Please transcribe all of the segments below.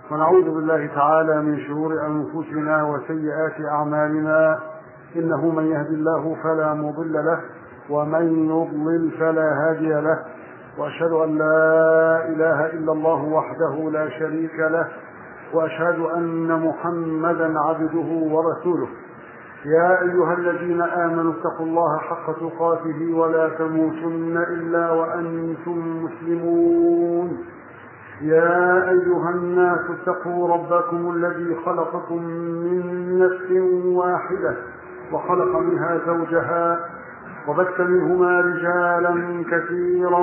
ونعوذ بالله تعالى من شرور أنفسنا وسيئات أعمالنا إنه من يهد الله فلا مضل له ومن يضلل فلا هادي له وأشهد أن لا إله إلا الله وحده لا شريك له وأشهد أن محمدا عبده ورسوله يا أيها الذين آمنوا اتقوا الله حق تقاته ولا تموتن إلا وأنتم مسلمون يا أيها الناس اتقوا ربكم الذي خلقكم من نفس واحدة وخلق منها زوجها وبث منهما رجالا كثيرا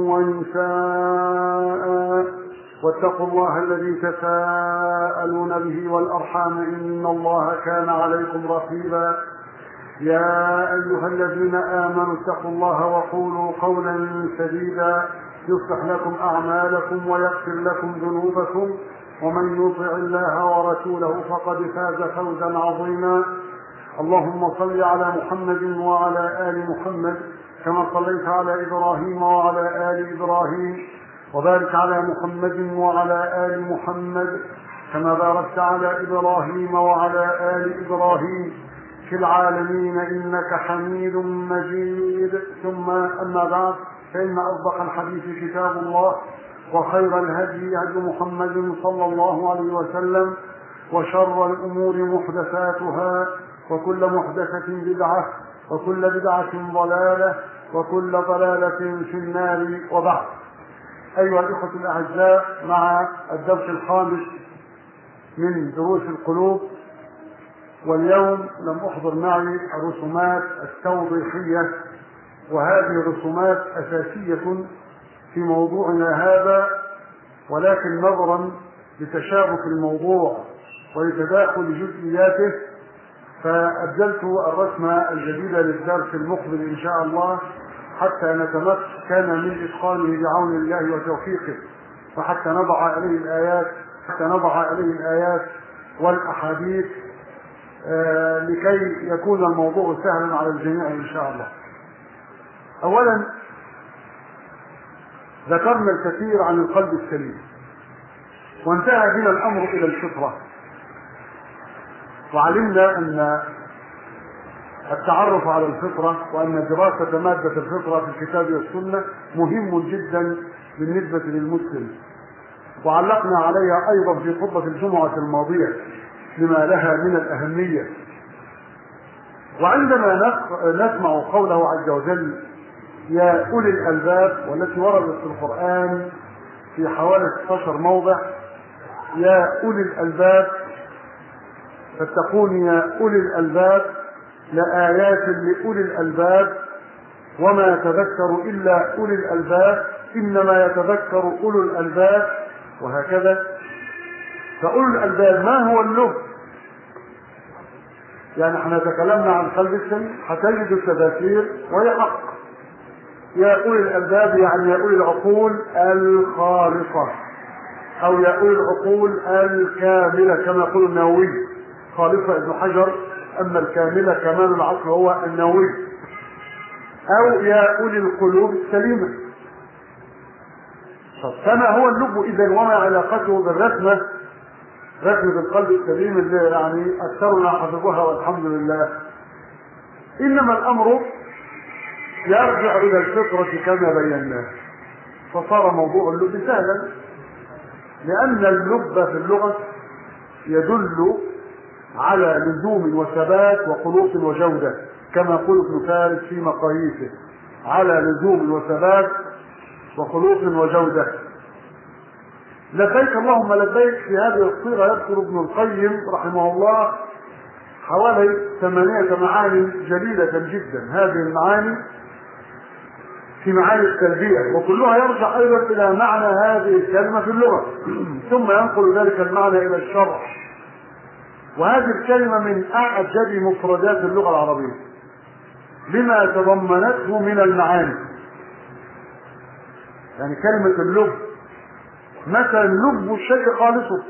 ونساء واتقوا الله الذي تساءلون به والأرحام إن الله كان عليكم رقيبا يا أيها الذين آمنوا اتقوا الله وقولوا قولا سديدا يصلح لكم أعمالكم ويغفر لكم ذنوبكم ومن يطع الله ورسوله فقد فاز فوزا عظيما اللهم صل على محمد وعلى آل محمد كما صليت على إبراهيم وعلى آل إبراهيم وبارك على محمد وعلى آل محمد كما باركت على إبراهيم وعلى آل إبراهيم في العالمين إنك حميد مجيد ثم أما بعد فإن أصدق الحديث كتاب الله وخير الهدي هدي محمد صلى الله عليه وسلم وشر الأمور محدثاتها وكل محدثة بدعة وكل بدعة ضلالة وكل ضلالة في النار وبعد أيها الإخوة الأعزاء مع الدرس الخامس من دروس القلوب واليوم لم أحضر معي الرسومات التوضيحية وهذه رسومات أساسية في موضوعنا هذا ولكن نظرا لتشابك الموضوع ولتداخل جزئياته فأبدلت الرسمة الجديدة للدرس المقبل إن شاء الله حتى نتمكن من إتقانه بعون الله وتوفيقه وحتى نضع عليه الآيات حتى نضع عليه الآيات والأحاديث آه لكي يكون الموضوع سهلا على الجميع إن شاء الله أولا ذكرنا الكثير عن القلب السليم وانتهى بنا الأمر إلى الفطرة وعلمنا أن التعرف على الفطرة وأن دراسة مادة الفطرة في الكتاب والسنة مهم جدا بالنسبة للمسلم وعلقنا عليها أيضا في خطبة الجمعة الماضية لما لها من الأهمية وعندما نسمع قوله عز وجل يا أولي الألباب والتي وردت في القرآن في حوالي 16 موضع يا أولي الألباب فاتقون يا أولي الألباب لآيات لأولي الألباب وما يتذكر إلا أولي الألباب إنما يتذكر أولو الألباب وهكذا فأولو الألباب ما هو اللب يعني احنا تكلمنا عن قلب السليم هتجد التذاكير وهي حق يا أولي الألباب يعني يا أولي العقول الخالصة أو يا أولي العقول الكاملة كما يقول النووي خالصة ابن حجر أما الكاملة كمال العقل هو النووي أو يا أولي القلوب السليمة فما هو اللب إذا وما علاقته بالرسمة رسمة القلب السليم اللي يعني أكثرنا حفظها والحمد لله إنما الأمر يرجع إلى الفطرة كما بيناه فصار موضوع اللب سهلا لأن اللب في اللغة يدل على لزوم وثبات وخلوص وجودة كما يقول ابن فارس في مقاييسه على لزوم وثبات وخلوص وجودة لبيك اللهم لبيك في هذه الصيغة يذكر ابن القيم رحمه الله حوالي ثمانية معاني جليلة جدا هذه المعاني في معاني التلبية وكلها يرجع أيضا إلى معنى هذه الكلمة في اللغة ثم ينقل ذلك المعنى إلى الشرع وهذه الكلمة من أعجب مفردات اللغة العربية لما تضمنته من المعاني يعني كلمة اللب مثلا لب الشيء خالصه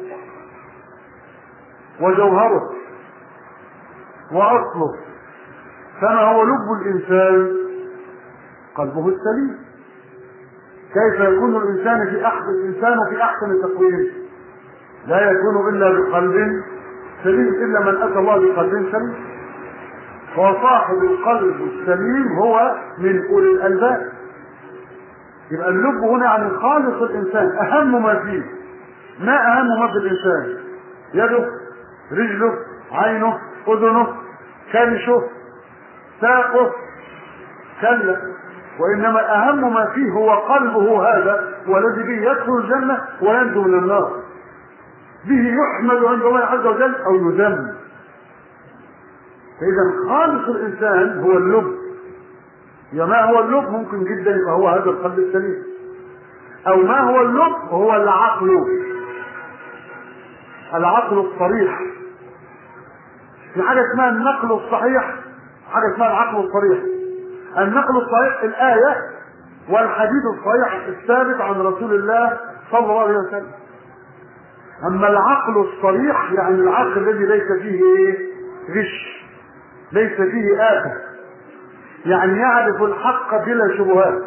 وجوهره وأصله فما هو لب الإنسان قلبه السليم كيف يكون الإنسان في أحسن الإنسان في أحسن تقويم لا يكون الا بقلب سليم الا من اتى الله بقلب سليم وصاحب القلب السليم هو من اولي الالباب يبقى اللب هنا عن خالق الانسان اهم ما فيه ما اهم ما في الانسان يده رجله عينه اذنه كرشه ساقه كلا وانما اهم ما فيه هو قلبه هذا والذي به يدخل الجنه وينجو من النار به يحمد عند الله عز وجل او يذم فاذا خالق الانسان هو اللب يا ما هو اللب ممكن جدا يبقى هو هذا القلب السليم او ما هو اللب هو العقل العقل الصريح في حاجه اسمها النقل الصحيح حاجه اسمها العقل الصريح النقل الصحيح الايه والحديث الصحيح الثابت عن رسول الله صلى الله عليه وسلم اما العقل الصريح يعني العقل الذي ليس فيه ايه غش ليس فيه آفة يعني يعرف الحق بلا شبهات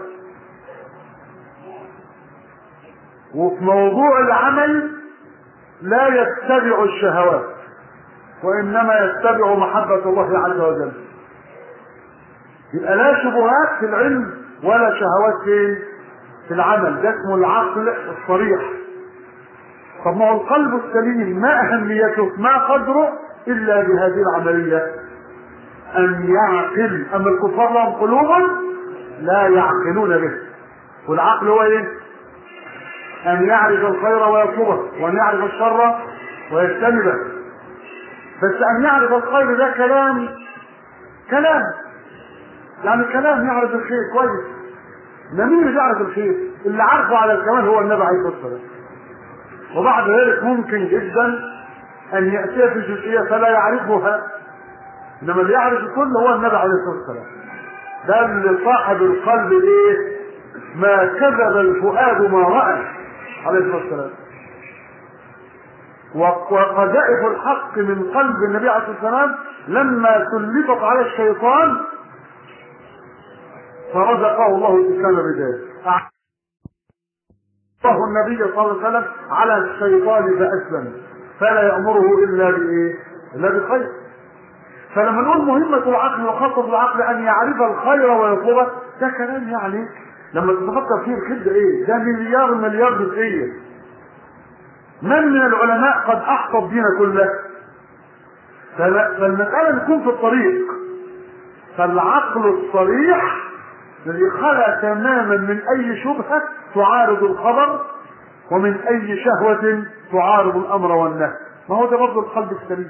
وفي موضوع العمل لا يتبع الشهوات وانما يتبع محبة الله عز وجل يبقى لا شبهات في العلم ولا شهوات فين في العمل ده اسمه العقل الصريح طب ما هو القلب السليم ما اهميته ما قدره الا بهذه العمليه ان يعقل اما الكفار لهم قلوب لا يعقلون به والعقل هو ايه ان يعرف الخير ويطلبه وان يعرف الشر ويجتنبه بس ان يعرف الخير ده كلام كلام يعني كلام يعرف الخير كويس ما مين اللي يعرف الخير اللي عارفه على الكمال هو النبي عليه الصلاه والسلام وبعد ذلك ممكن جدا ان ياتي في جزئيه فلا يعرفها انما اللي يعرف الكل هو النبي عليه الصلاه والسلام ده اللي صاحب القلب ايه ما كذب الفؤاد ما راى عليه الصلاه والسلام وقذائف الحق من قلب النبي عليه الصلاه والسلام لما سلطت على الشيطان فرزقه الله الاسلام بذلك الله النبي صلى الله عليه وسلم على الشيطان فاسلم فلا يامره الا بايه؟ الا بخير فلما نقول مهمة العقل وخاصة العقل أن يعرف الخير ويطلبه ده كلام يعني لما تتفكر فيه الخير ده إيه؟ ده مليار مليار جزئية من من العلماء قد أحصى الدين كله فالمسألة تكون في الطريق فالعقل الصريح الذي خلى تماما من أي شبهة تعارض الخبر ومن أي شهوة تعارض الأمر والنهي ما هو ده برضه القلب السليم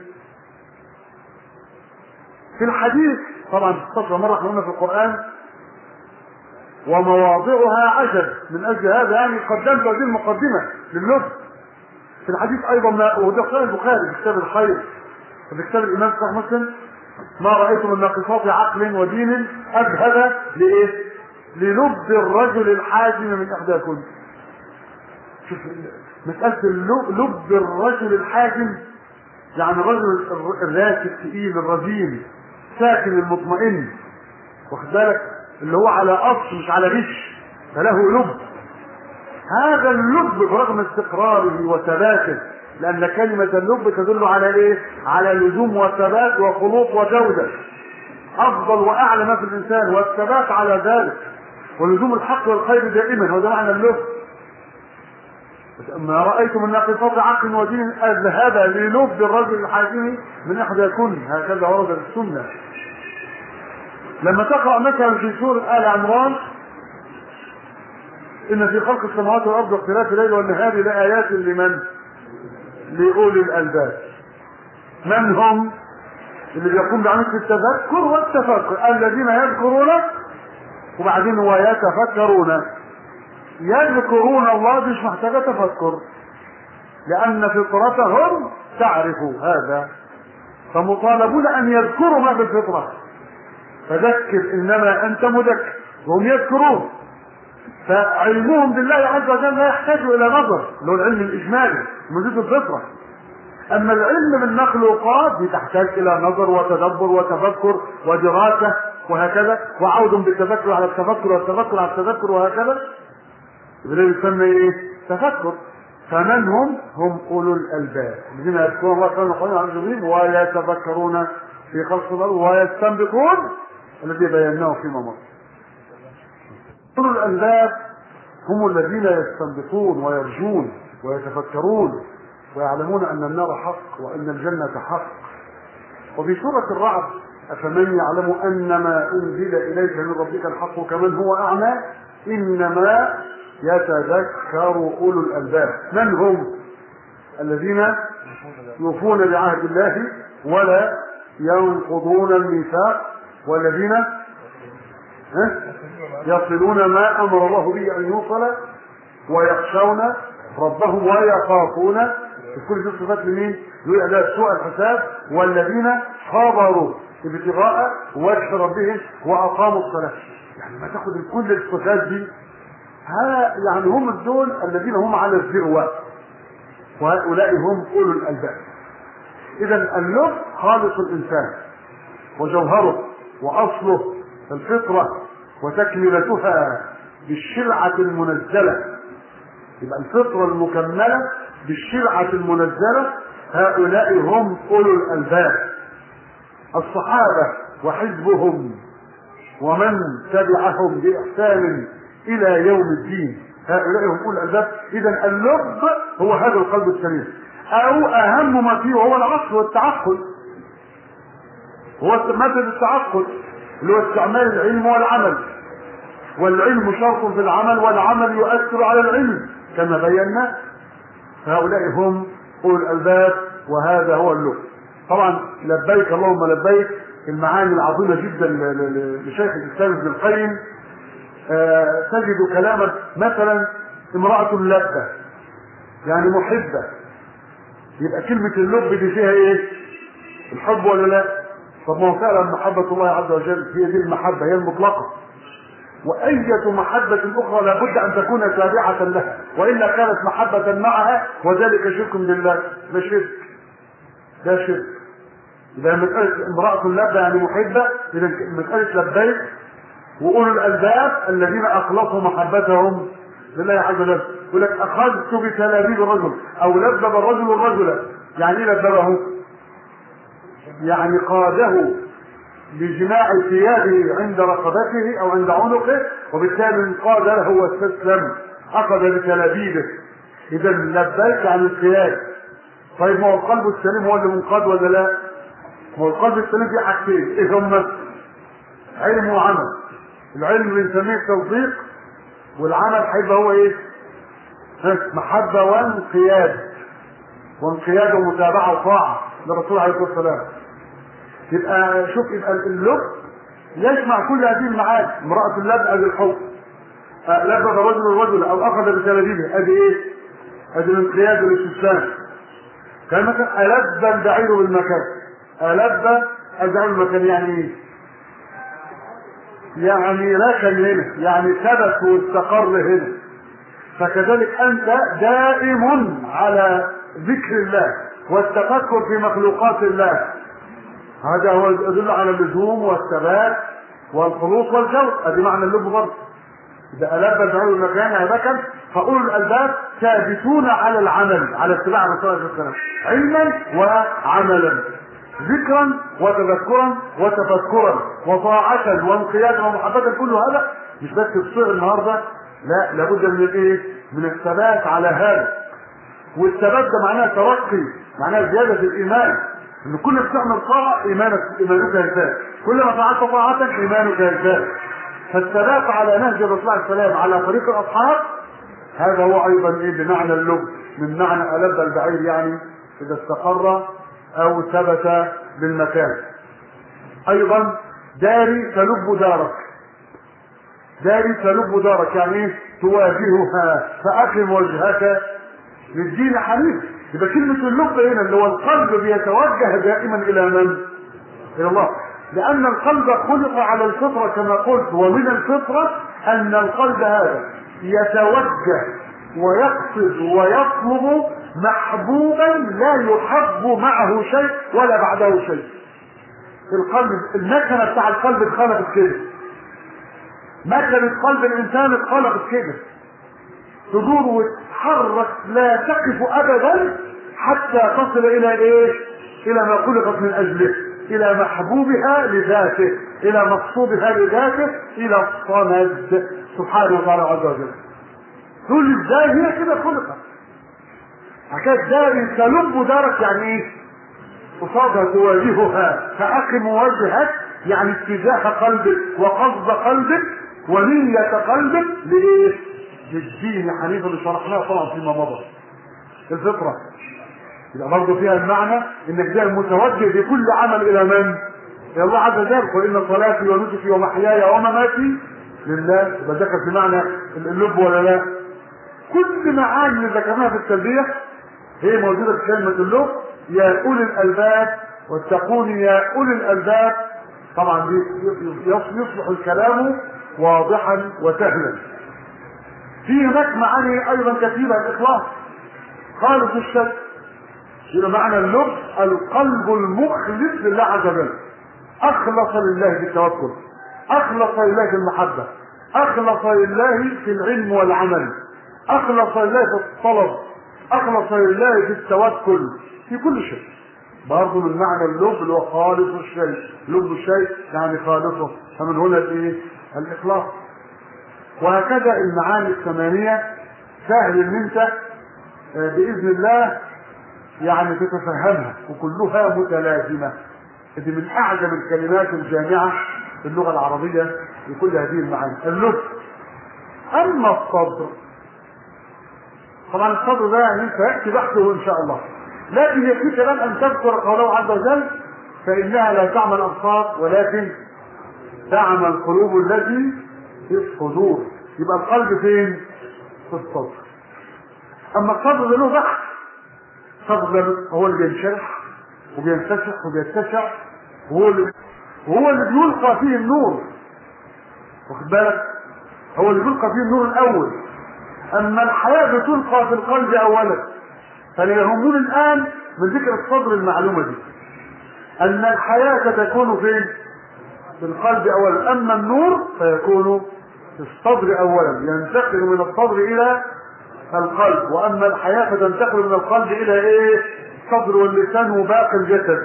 في الحديث طبعا تستطيع مرة احنا قلنا في القرآن ومواضعها عجب من أجل هذا يعني قدمت هذه المقدمة للب في الحديث أيضا ما وده قال البخاري في كتاب الخير في كتاب الإمام صحيح مسلم ما رأيت من ناقصات عقل ودين أذهب لإيه؟ للب الرجل الحازم من إحداكم شوف مسألة لب الرجل الحازم يعني الرجل الراسي الثقيل الرزين ساكن المطمئن واخد بالك اللي هو على اصل مش على غش فله لب هذا اللب برغم استقراره وثباته لان كلمة اللب تدل على ايه على لزوم وثبات وخلوط وجودة افضل واعلى ما في الانسان والثبات على ذلك ولزوم الحق والخير دائما هو ده معنى اللب ما رأيت من ناقصات عقل ودين أذهب للب الرجل الحاكم من إحدى كن هكذا ورد في السنة لما تقرأ مثلا في سورة آل عمران إن في خلق السماوات والأرض واختلاف الليل والنهار لآيات لمن؟ لأولي الألباب من هم؟ اللي بيقوم بعمل التذكر والتفكر الذين يذكرون وبعدين ويتفكرون يذكرون الله مش محتاجة تفكر لأن فطرتهم تعرف هذا فمطالبون أن يذكروا ما بالفطرة فذكر إنما أنت مذكر وهم يذكرون فعلمهم بالله عز وجل لا يحتاج إلى نظر اللي هو العلم الإجمالي موجود الفطرة أما العلم بالمخلوقات تحتاج إلى نظر وتدبر وتفكر ودراسة وهكذا وعود بالتفكر على التفكر والتفكر على التذكر وهكذا يبقى يسمى ايه؟ تفكر فمن هم؟ هم اولو الالباب الذين يذكرون الله كانوا يقولون عن جبريل ويتفكرون في خلق الارض ويستنبطون الذي بيناه فيما مضى. اولو الالباب هم الذين يستنبطون ويرجون ويتفكرون ويعلمون ان النار حق وان الجنه حق. وفي سوره الرعد افمن يعلم ان ما انزل اليك من ربك الحق كمن هو اعمى انما يتذكر اولو الالباب من هم الذين يوفون بعهد الله ولا ينقضون الميثاق والذين يصلون ما امر الله به ان يوصل ويخشون ربهم ويخافون في كل دي صفات لمين؟ يقول سوء الحساب والذين صبروا ابتغاء وجه ربهم واقاموا الصلاه يعني ما تاخد كل الصفات دي ها يعني هم دول الذين هم على الذروه وهؤلاء هم اولو الالباب اذا اللب خالص الانسان وجوهره واصله الفطره وتكملتها بالشرعه المنزله يبقى الفطره المكمله بالشرعه المنزله هؤلاء هم اولو الالباب الصحابه وحزبهم ومن تبعهم باحسان الى يوم الدين هؤلاء هم اولو الالباب اذا اللب هو هذا القلب السليم او اهم ما فيه وهو العقل والتعقل هو مادة التعقل اللي هو استعمال العلم والعمل والعلم شرط في العمل والعمل يؤثر على العلم كما بينا هؤلاء هم اولو الالباب وهذا هو اللب طبعا لبيك اللهم لبيك المعاني العظيمه جدا لشيخ الاسلام ابن القيم آه تجد كلاما مثلا امرأة لبة يعني محبة يبقى كلمة اللب دي فيها ايه؟ الحب ولا لا؟ طب ما هو فعلا محبة الله عز وجل هي دي المحبة هي المطلقة وأية محبة أخرى لابد أن تكون تابعة لها وإلا كانت محبة معها وذلك شرك بالله ده شرك ده شرك إذا مسألة امرأة لبة يعني محبة إذا مسألة لبيك وأولو الألباب الذين أخلصوا محبتهم لله عز وجل يقول لك أخذت بتلابيب الرجل أو لبب الرجل الرجل يعني إيه لببه؟ يعني قاده بجماع ثيابه عند رقبته او عند عنقه وبالتالي انقاد له واستسلم اخذ بتلابيبه اذا لبيك عن القياد طيب ما هو القلب السليم هو اللي منقاد ولا لا؟ هو القلب السليم فيه حاجتين ايه هما؟ علم وعمل العلم بنسميه التصديق والعمل هيبقى هو ايه؟ محبه وانقياد وانقياد ومتابعه وطاعه للرسول عليه الصلاه والسلام يبقى شوف يبقى اللب يجمع كل هذه المعاني امرأة اللب ادي الحب لبب الرجل الرجل او اخذ بتلابيبه ادي ايه؟ ادي الانقياد والاستسلام كان مثلا ألب البعير بالمكان ألب البعير بالمكان يعني ايه؟ يعني ركن هنا يعني ثبت واستقر هنا فكذلك انت دائم على ذكر الله والتفكر في مخلوقات الله هذا هو يدل على اللزوم والثبات والخلوص والجو ادي معنى اللب برضه اذا الب البعير المكان هذا فاولو الالباب ثابتون على العمل على اتباع الرسول صلى الله عليه وسلم علما وعملا ذكرا وتذكرا وتفكرا وطاعة وانقيادا ومحبة كل هذا مش بس تصير النهارده لا لابد من الايه؟ من الثبات على هذا والثبات ده معناه ترقي معناه زيادة الإيمان ان كل ما بتعمل طاعه ايمانك ايمانك يزداد كل ما فعلت طاعتك ايمانك يزداد فالثبات على نهج الرسول عليه السلام على طريق الاصحاب هذا هو ايضا ايه بمعنى اللب من معنى الب البعير يعني اذا استقر او ثبت بالمكان ايضا داري تلب دارك داري تلب دارك يعني ايه تواجهها فاقم وجهك للدين حنيف يبقى كلمة اللب هنا اللي هو القلب بيتوجه دائما إلى من؟ إلى الله لأن القلب خلق على الفطرة كما قلت ومن الفطرة أن القلب هذا يتوجه ويقصد ويطلب محبوبا لا يحب معه شيء ولا بعده شيء القلب المكنة بتاع القلب اتخلقت كده مكنة قلب الإنسان اتخلقت كده تدور تتحرك لا تقف ابدا حتى تصل الى ايه الى ما خلقت من اجله الى محبوبها لذاته الى مقصودها لذاته الى الصمد سبحانه وتعالى عز وجل تقول ازاي هي كده خلقت حكايه دار تلب دارك يعني ايه قصادها تواجهها فاقم وجهك يعني اتجاه قلبك وقصد قلبك ونية قلبك لايه؟ للدين حنيفا اللي شرحناه طبعا فيما مضى الفطرة يبقى برضه فيها المعنى انك ده متوجه بكل عمل الى من؟ الى الله عز وجل قل ان صلاتي ونسكي ومحياي ومماتي لله يبقى ذكر في معنى اللب ولا لا؟ كل معاني اللي ذكرناها في التلبيه هي موجوده في كلمه اللب يا اولي الالباب واتقون يا اولي الالباب طبعا دي يصبح الكلام واضحا وسهلا في هناك معاني ايضا كثيره الاخلاص خالص الشك يبقى معنى اللب القلب المخلص لله عز وجل اخلص لله في التوكل اخلص لله في المحبه اخلص لله في العلم والعمل اخلص لله في الطلب اخلص لله في التوكل في كل شيء برضه من معنى اللب اللي هو خالص الشيء لب الشيء يعني خالصه فمن هنا الايه الاخلاص وهكذا المعاني الثمانيه سهل ان انت باذن الله يعني تتفهمها وكلها متلازمه دي من اعجب الكلمات الجامعه في اللغه العربيه لكل هذه المعاني اللب اما الصدر طبعا الصدر ده يعني سياتي بحثه ان شاء الله لكن يكفيك الان ان تذكر قوله عز وجل فانها لا تعمى الابصار ولكن تعمى القلوب التي في الصدور يبقى القلب فين؟ في الصدر اما الصدر ده له بحث الصدر هو اللي بينشرح وبينفتح وبيتسع وهو اللي وهو اللي بيلقى فيه النور واخد بالك هو اللي بيلقى فيه النور الاول اما الحياه بتلقى في القلب اولا فليهمني الان من ذكر الصدر المعلومه دي ان الحياه تكون فين في القلب اولا اما النور فيكون في الصدر اولا ينتقل من الصدر الى القلب واما الحياه فتنتقل من القلب الى ايه الصدر واللسان وباقي الجسد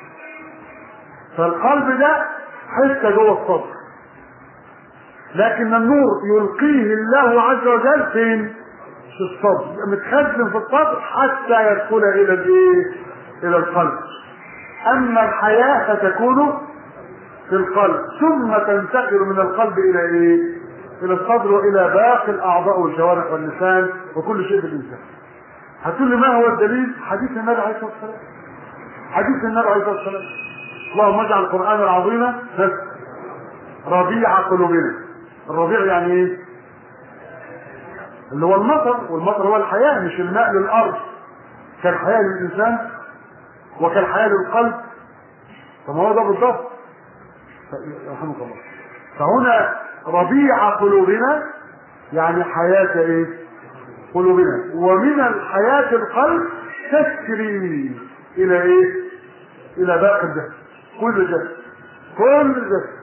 فالقلب ده حته جوه الصدر لكن النور يلقيه الله عز وجل فين في الصدر يبقى متخزن في الصدر حتى يدخل الى الايه الى القلب اما الحياه فتكون في القلب ثم تنتقل من القلب الى ايه الى الصدر والى باقي الاعضاء والجوارح واللسان وكل شيء في الانسان هتقول لي ما هو الدليل حديث النبي عليه الصلاه والسلام حديث النبي عليه الصلاه والسلام اللهم اجعل القران العظيم ربيع قلوبنا الربيع يعني ايه اللي هو المطر والمطر هو الحياه مش الماء للارض كالحياه للانسان وكالحياه للقلب طب هو ده بالضبط رحمك الله فهنا ربيع قلوبنا يعني حياة ايه قلوبنا ومن الحياة القلب تسري الى ايه الى باقي الجسد كل جسد كل جسد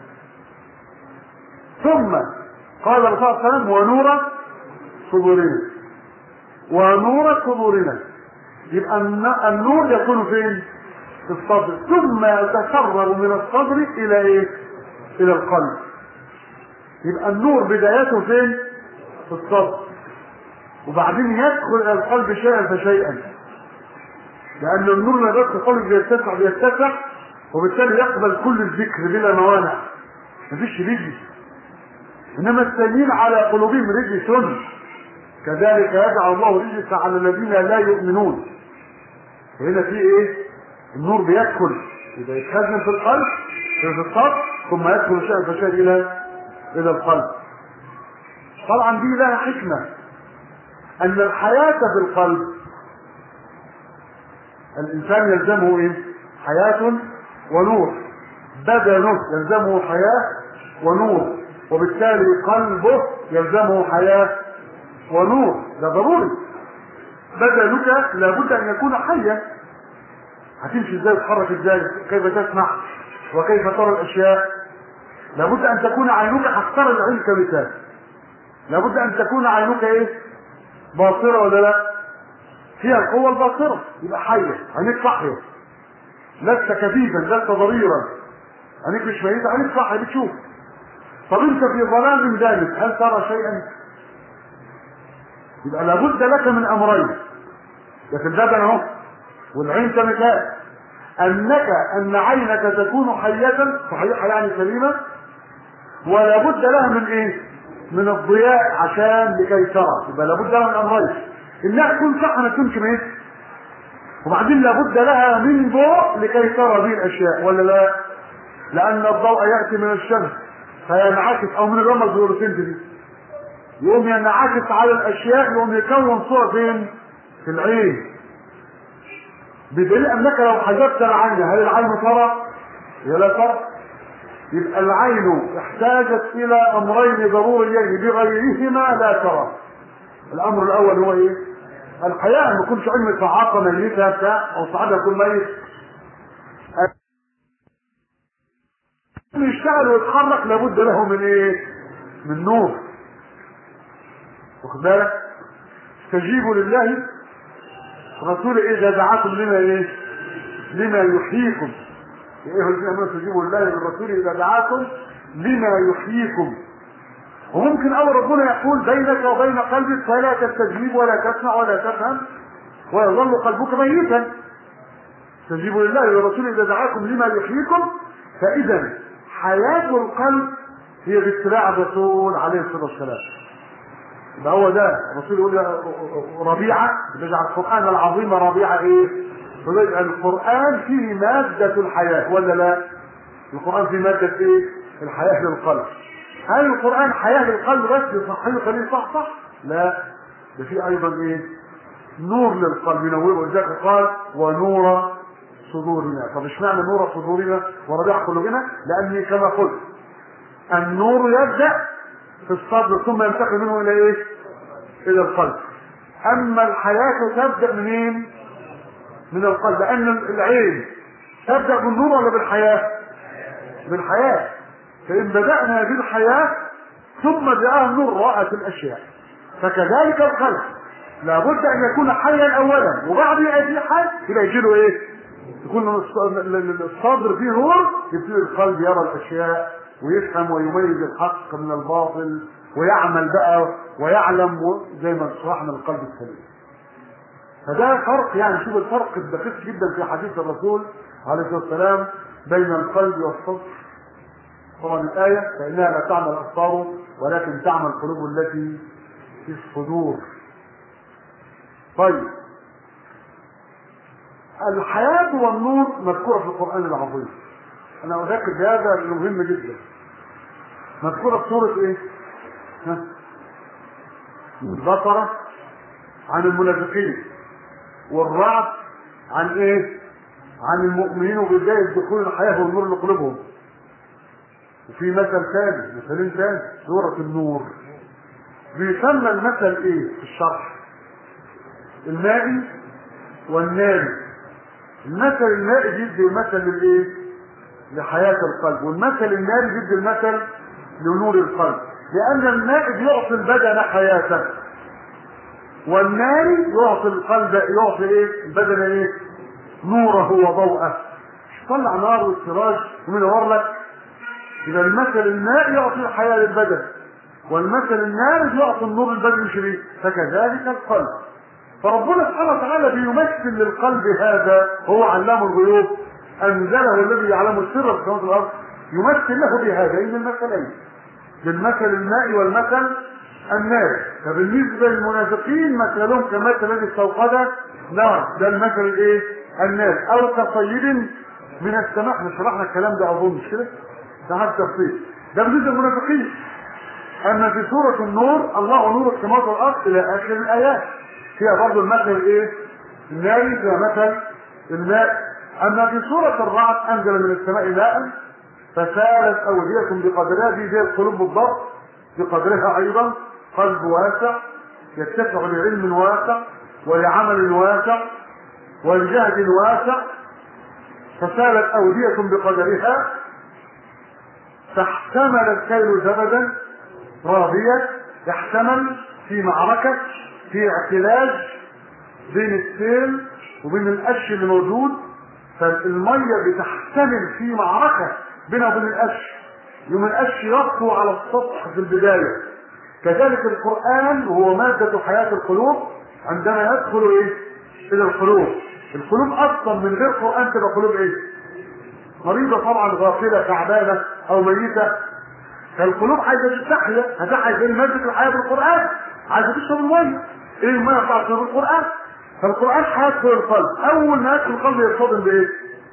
ثم قال الرسول صلى الله عليه وسلم ونور صدورنا ونور صدورنا يبقى النور يكون فين في الصدر ثم يتسرب من الصدر الى ايه الى القلب يبقى النور بدايته فين في الصدر وبعدين يدخل الى القلب شيئا فشيئا لان النور ما يدخل القلب بيتسع بيتسع وبالتالي يقبل كل الذكر بلا موانع مفيش رجل انما التانيين على قلوبهم رجس كذلك يجعل الله رجس على الذين لا يؤمنون هنا في ايه النور بيدخل يبقى يتخزن في القلب في الصدر ثم يدخل شيئا فشيئا الى الى القلب طبعا دي لها حكمه ان الحياه في القلب الانسان يلزمه ايه حياه ونور بدنه يلزمه حياه ونور وبالتالي قلبه يلزمه حياه ونور ده ضروري بدنك لابد ان يكون حيا هتمشي ازاي وتتحرك ازاي كيف تسمع وكيف ترى الاشياء لابد ان تكون عينك هختار العين كمثال لابد ان تكون عينك ايه باصرة ولا لا؟ فيها القوة الباصرة يبقى حية عينيك صاحية لست كفيفا لست ضريرا عينيك مش ميتة عينيك صاحية بتشوف طب انت في ظلام ذلك هل ترى شيئا؟ يبقى لابد لك من امرين لكن البدن اهو والعين كمثال انك ان عينك تكون حية صحيحة يعني سليمة ولا بد لها من ايه؟ من الضياء عشان لكي ترى يبقى لابد لها من امرين انها تكون صح ما تكونش ميت وبعدين لابد لها من ضوء لكي ترى به الاشياء ولا لا؟ لان الضوء ياتي من الشمس فينعكس او من الرمل الفلورسنت دي يقوم ينعكس على الاشياء يقوم يكون صوره فين؟ في العين بدليل انك لو حجبت العين هل العين ترى؟ هي لا ترى يبقى العين احتاجت الى امرين ضروريين بغيرهما لا ترى الامر الاول هو ايه؟ الحياه ما يكونش علم صعاقه ميته بتاع او صعاقه يكون ميت يشتغل ويتحرك لابد له من ايه؟ من نور واخد بالك؟ استجيبوا لله رسول اذا دعاكم لما ايه؟ لما يحييكم يا ايها الذين امنوا استجيبوا لله والرسول اذا دعاكم لما يحييكم وممكن اول ربنا يقول بينك وبين قلبك فلا تستجيب ولا تسمع ولا تفهم ويظل قلبك ميتا استجيبوا لله والرسول اذا دعاكم لما يحييكم فاذا حياه القلب هي باتباع الرسول عليه الصلاه والسلام يبقى هو ده الرسول يقول ربيعه يجعل القران العظيم ربيعه ايه؟ القران فيه ماده الحياه ولا لا؟ القران فيه ماده ايه؟ الحياه للقلب هل القران حياه للقلب بس يصحيه يخليه صح صح؟ لا ده فيه ايضا ايه؟ نور للقلب ينوره ولذلك قال ونور صدورنا طب اشمعنى نور صدورنا وربيع قلوبنا؟ لاني كما قلت النور يبدا في الصدر ثم ينتقل منه الى ايه؟ الى القلب. اما الحياه تبدا منين؟ من القلب لان العين تبدا بالنور ولا بالحياه؟ بالحياه. فان بدانا بالحياه ثم جاءها النور رأت الاشياء. فكذلك القلب لابد ان يكون حيا اولا وبعد ياتي حي يبقى يجي له ايه؟ يكون الصدر فيه نور يبتدي القلب يرى الاشياء ويفهم ويميز الحق من الباطل ويعمل بقى ويعلم زي ما شرحنا القلب السليم فده فرق يعني شوف الفرق الدقيق جدا في حديث الرسول عليه الصلاه والسلام بين القلب والصدر طبعا الآية فإنها لا تعمل الأبصار ولكن تعمل القلوب التي في الصدور. طيب الحياة والنور مذكورة في القرآن العظيم. أنا أذكر بهذا لأنه مهم جدا. مذكورة في سورة إيه؟ ها؟ البقرة عن المنافقين والرعد عن إيه؟ عن المؤمنين وبداية دخول الحياة والنور لقلوبهم. وفي مثل ثاني مثلين ثاني سورة النور بيسمى المثل ايه في الشرح المائي والناري المثل المائي بيدي المثل للايه لحياة القلب والمثل الناري بيدي المثل لنور القلب لأن الماء بيعطي البدن حياته والنار يعطي القلب يعطي ايه البدن ايه نوره وضوءه طلع نار والسراج ومنور لك إذا المثل الماء يعطي الحياة للبدن والمثل النار يعطي النور للبدن شريك فكذلك القلب فربنا سبحانه وتعالى بيمثل للقلب هذا هو علام الغيوب أنزله الذي يعلم السر في السماوات والأرض يمثل له بهذين المثلين بالمثل الماء والمثل النار فبالنسبة للمنافقين مثلهم كمثل الذي استوقد نار ده المثل الايه؟ النار أو كصيد من السماء احنا شرحنا الكلام ده أظن مش كده؟ ده هذا التفصيل ده بالنسبه للمنافقين اما في سوره النور الله نور السماوات والارض الى اخر الايات فيها برضه المثل الايه؟ الناري فيها مثل الماء اما في سوره الرعد انزل من السماء ماء فسالت اودية بقدرها دي زي القلوب بالضبط بقدرها ايضا قلب واسع يتسع لعلم واسع ولعمل واسع ولجهد واسع فسالت اودية بقدرها فاحتمل الكيل زبدا راضية يحتمل في معركة في اعتلاج بين السيل وبين القش اللي موجود فالميه بتحتمل في معركه بينها وبين القش يوم القش يطفو على السطح في البدايه كذلك القران هو ماده حياه القلوب عندما يدخل ايه الى القلوب القلوب اصلا من غير قران تبقى قلوب ايه مريضه طبعا غافله تعبانه او ميته فالقلوب عايزه تحيا هتحيا زي ماده الحياه بالقران عايزه تشرب الميه ايه الميه بتاعت تشرب القران فالقران حياه في القلب اول ما يدخل القلب يصطدم بايه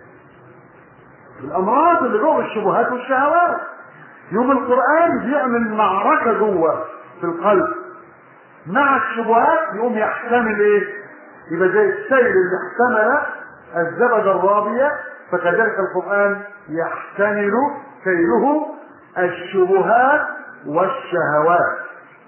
الامراض اللي جوه الشبهات والشهوات يوم القران بيعمل معركه جوه في القلب مع الشبهات يقوم يحتمل ايه يبقى زي السيل اللي احتمل الزبد الرابية فكذلك القرآن يحتمل سيله الشبهات والشهوات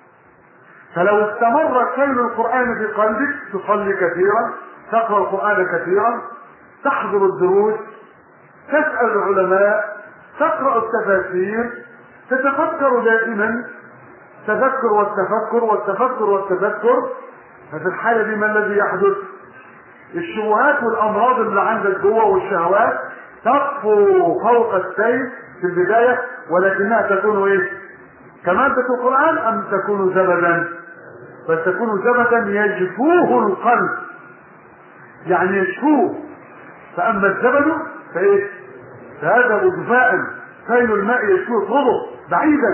فلو استمر سيل القرآن في قلبك تصلي كثيرا تقرأ القرآن كثيرا تحضر الدروس تسأل العلماء تقرأ التفاسير تتفكر دائما تذكر والتفكر والتفكر والتذكر ففي الحالة دي ما الذي يحدث؟ الشبهات والأمراض اللي عندك جوه والشهوات تطفو فوق السيف في البداية ولكنها تكون ايه؟ كمادة القرآن أم تكون زبدا؟ بل تكون زبدا يجفوه القلب يعني يشفوه فأما الزبد فإيه؟ فهذا جفاء سيل الماء يشفوه يطرده بعيدا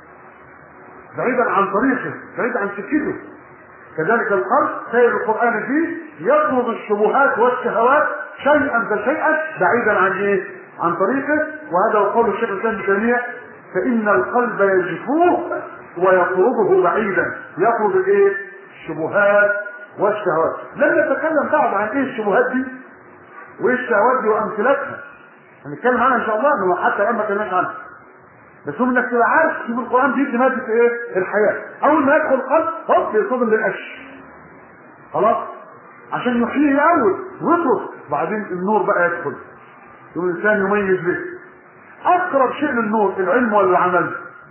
بعيدا عن طريقه بعيدا عن سكته كذلك القلب سير القرآن فيه يطرد الشبهات والشهوات شيئا فشيئا بعيدا عن ايه؟ عن طريقه وهذا هو قول الشيخ الاسلام ابن تيميه فإن القلب يجفوه ويطرده بعيدا يطرد الايه؟ الشبهات والشهوات لن نتكلم بعد عن ايه الشبهات دي وايه الشهوات دي وامثلتها هنتكلم عنها ان شاء الله انه حتى الان ما اتكلمناش عنها بس هو انك تبقى عارف شوف القران بيدي ماده ايه؟ الحياه. اول ما يدخل القلب هوب يصطدم بالقش. خلاص؟ عشان يحييه الاول ويطرد بعدين النور بقى يدخل. يقوم الانسان يميز به. اقرب شيء للنور العلم ولا العمل؟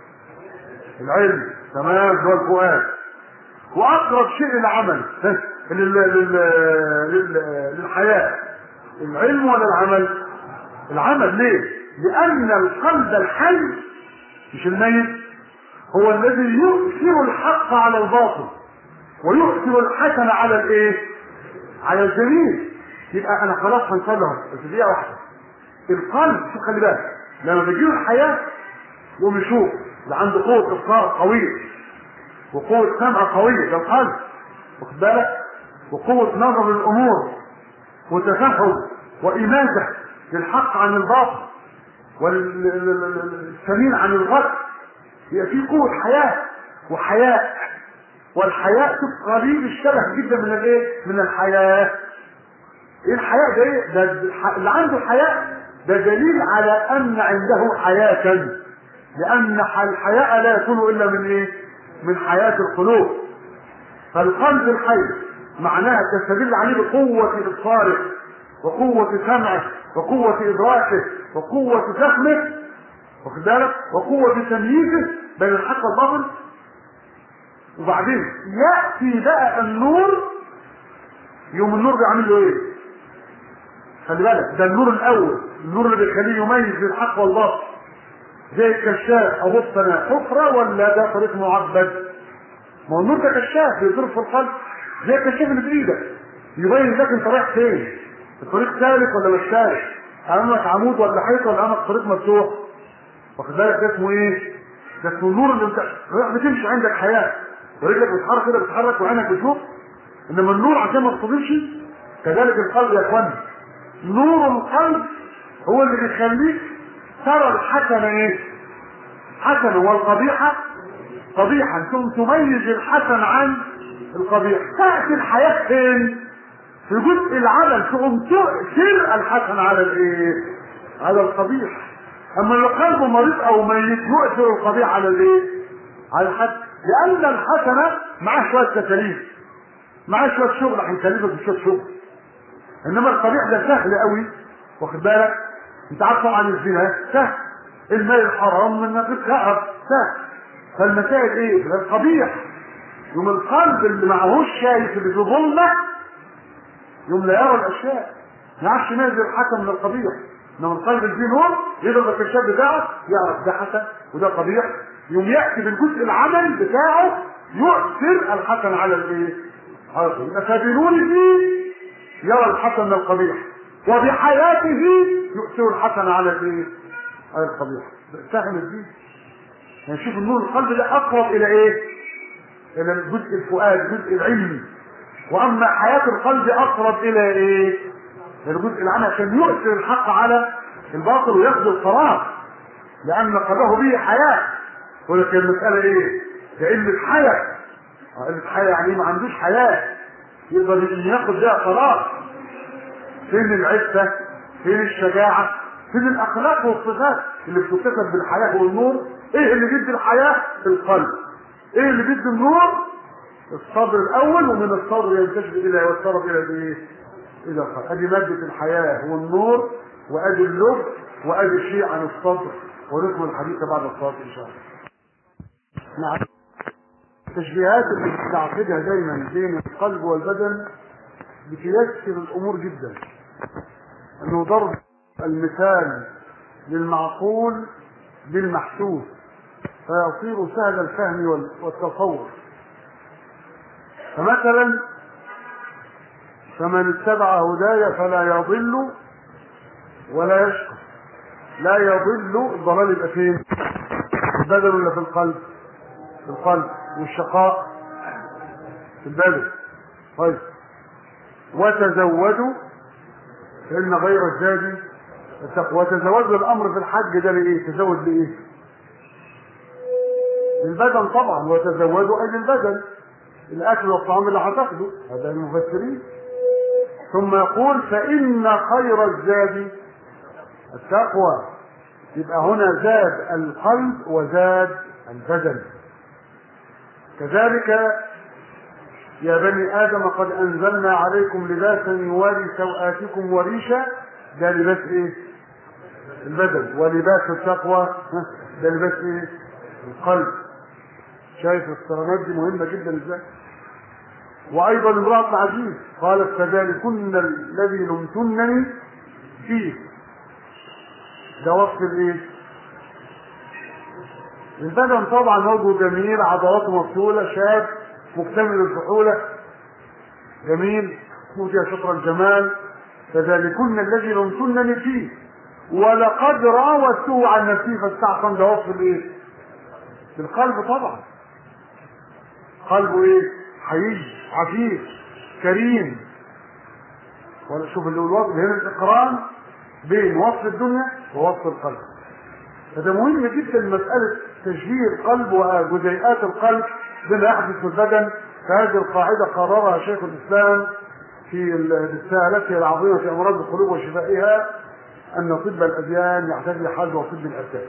العلم تمام هو الفؤاد. واقرب شيء للعمل لل... لل... لل... للحياه العلم ولا العمل؟ العمل ليه؟ لأن القلب الحي مش الميت هو الذي يؤثر الحق على الباطل ويؤثر الحسن على الايه؟ على الجميل يبقى انا خلاص هنصلي بس دقيقة واحدة القلب شوف خلي بالك لما بيجيله الحياة يقوم يشوف اللي عنده قوة إبصار قوية وقوة سمع قوية ده القلب واخد بالك وقوة نظر للأمور وتفهم وإماتة للحق عن الباطل والسمين عن الغد يبقى في قوة حياة وحياء والحياء شوف قريب الشبه جدا من الايه؟ من الحياة. ايه الحياء ده ايه؟ ده اللي عنده حياء ده دليل على ان عنده حياة لان الحياء لا يكون الا من ايه؟ من حياة القلوب. فالقلب الحي معناها تستدل عليه بقوة ابصاره وقوة سمعه وقوة إدراكه وقوة فهمه واخد بالك وقوة تمييزه بين الحق والباطل وبعدين يأتي بقى النور يوم النور بيعمل له ايه؟ خلي بالك ده النور الأول النور اللي بيخليه يميز بين الحق والباطل زي الكشاف أبص أنا حفرة ولا ده طريق معبد؟ ما هو النور ده كشاف بيضرب في القلب زي الكشاف اللي بإيدك يبين لك أنت رايح فين الطريق سالك ولا مش سالك امامك عمود ولا حيطه ولا امامك طريق مفتوح واخد بالك ده اسمه ايه؟ ده اسمه النور اللي انت بتمشي عندك حياه ورجلك بتتحرك كده بتتحرك وعينك بتشوف انما النور عشان ما تصطدمش كذلك القلب يا اخوان نور القلب هو اللي بيخليك ترى الحسنه ايه؟ حسنه والقبيحه قبيحا ثم تميز الحسن عن القبيح تاتي الحياه فين؟ في جزء العمل تقوم تؤثر الحسن على الايه؟ على القبيح. اما لو قلبه مريض او ميت يؤثر القبيح على الايه؟ على الحسن، لان الحسنه معاه شويه تكاليف. معاه شويه شغل هيكلفك بشويه شغل. انما القبيح ده سهل قوي واخد بالك؟ انت عارف طبعا الزنا سهل. المال الحرام من انك تتكهرب سهل. فالمسائل ايه؟ القبيح يوم القلب اللي معهوش شايف اللي في ظلمه يوم لا يرى الاشياء ما يعرفش ينزل الحسن من القبيح انما القلب اللي فيه نور يضرب الكشاف بتاعه يعرف ده حسن وده قبيح يوم ياتي بالجزء العمل بتاعه يؤثر الحسن على الايه؟ على القبيح فبنوره يرى الحسن من القبيح وبحياته يؤثر الحسن على الايه؟ على القبيح فاهم الدين؟ يعني شوف النور القلب ده اقرب الى ايه؟ الى الجزء الفؤاد الجزء العلمي واما حياه القلب اقرب الى ايه؟ الجزء العام عشان يؤثر الحق على الباطل وياخذ القرار لان قضاه به حياه ولكن المساله ايه؟ لان الحياه الحياه يعني ما عندوش حياه يقدر ياخذ بها قرار فين العفه؟ فين الشجاعه؟ فين الاخلاق والصفات اللي بتكتسب بالحياه والنور؟ ايه اللي بيدي الحياه؟ القلب. ايه اللي بيدي النور؟ الصبر الاول ومن الصبر ينتشر الى والصبر الى الايه؟ الى القلب. ادي ماده الحياه هو النور وادي اللب وادي شيء عن الصبر ونكمل الحديث بعد الصلاه ان شاء الله. نعم. التشبيهات اللي بتعقدها دايما بين القلب والبدن بتيسر الامور جدا. انه ضرب المثال للمعقول بالمحسوس فيصير سهل الفهم والتصور فمثلا فمن اتبع هداي فلا يضل ولا يشقى لا يضل الضلال يبقى فين؟ في البدن ولا في القلب؟ في القلب والشقاء في البدن طيب وتزودوا فإن غير الزاد التقوى وتزودوا الأمر في الحج ده لإيه؟ تزود لإيه؟ للبدن طبعا وتزودوا أي للبدن الأكل والطعام اللي هتاخده هذا المفسرين ثم يقول فإن خير الزاد التقوى يبقى هنا زاد القلب وزاد البدن كذلك يا بني آدم قد أنزلنا عليكم لباسا يواري سوآتكم وريشا ده لباس إيه؟ البدن ولباس التقوى ده لباس إيه؟ القلب شايف الصرامات دي مهمة جدا ازاي؟ وأيضا امرأة العزيز قالت فذلكن الذي لمتنني فيه ده وصف الإيه؟ البدن طبعا وجهه جميل عضلاته مفتولة شاب مكتمل الفحولة جميل أوتي شطر الجمال فذلكن الذي لمتنني فيه ولقد راودته عن نفسي فاستعصم ده وصف الايه؟ بالقلب طبعا قلبه ايه؟ حيي عفيف كريم ولا شوف اللي هو الوصف هنا الاقران بين وصف الدنيا ووصف القلب فده مهم جدا مسألة تشبيه القلب وجزيئات القلب بما يحدث في البدن فهذه القاعدة قررها شيخ الإسلام في رسالته العظيمة في أمراض القلوب وشفائها أن طب الأديان يحتاج لحل وطب الأبدان.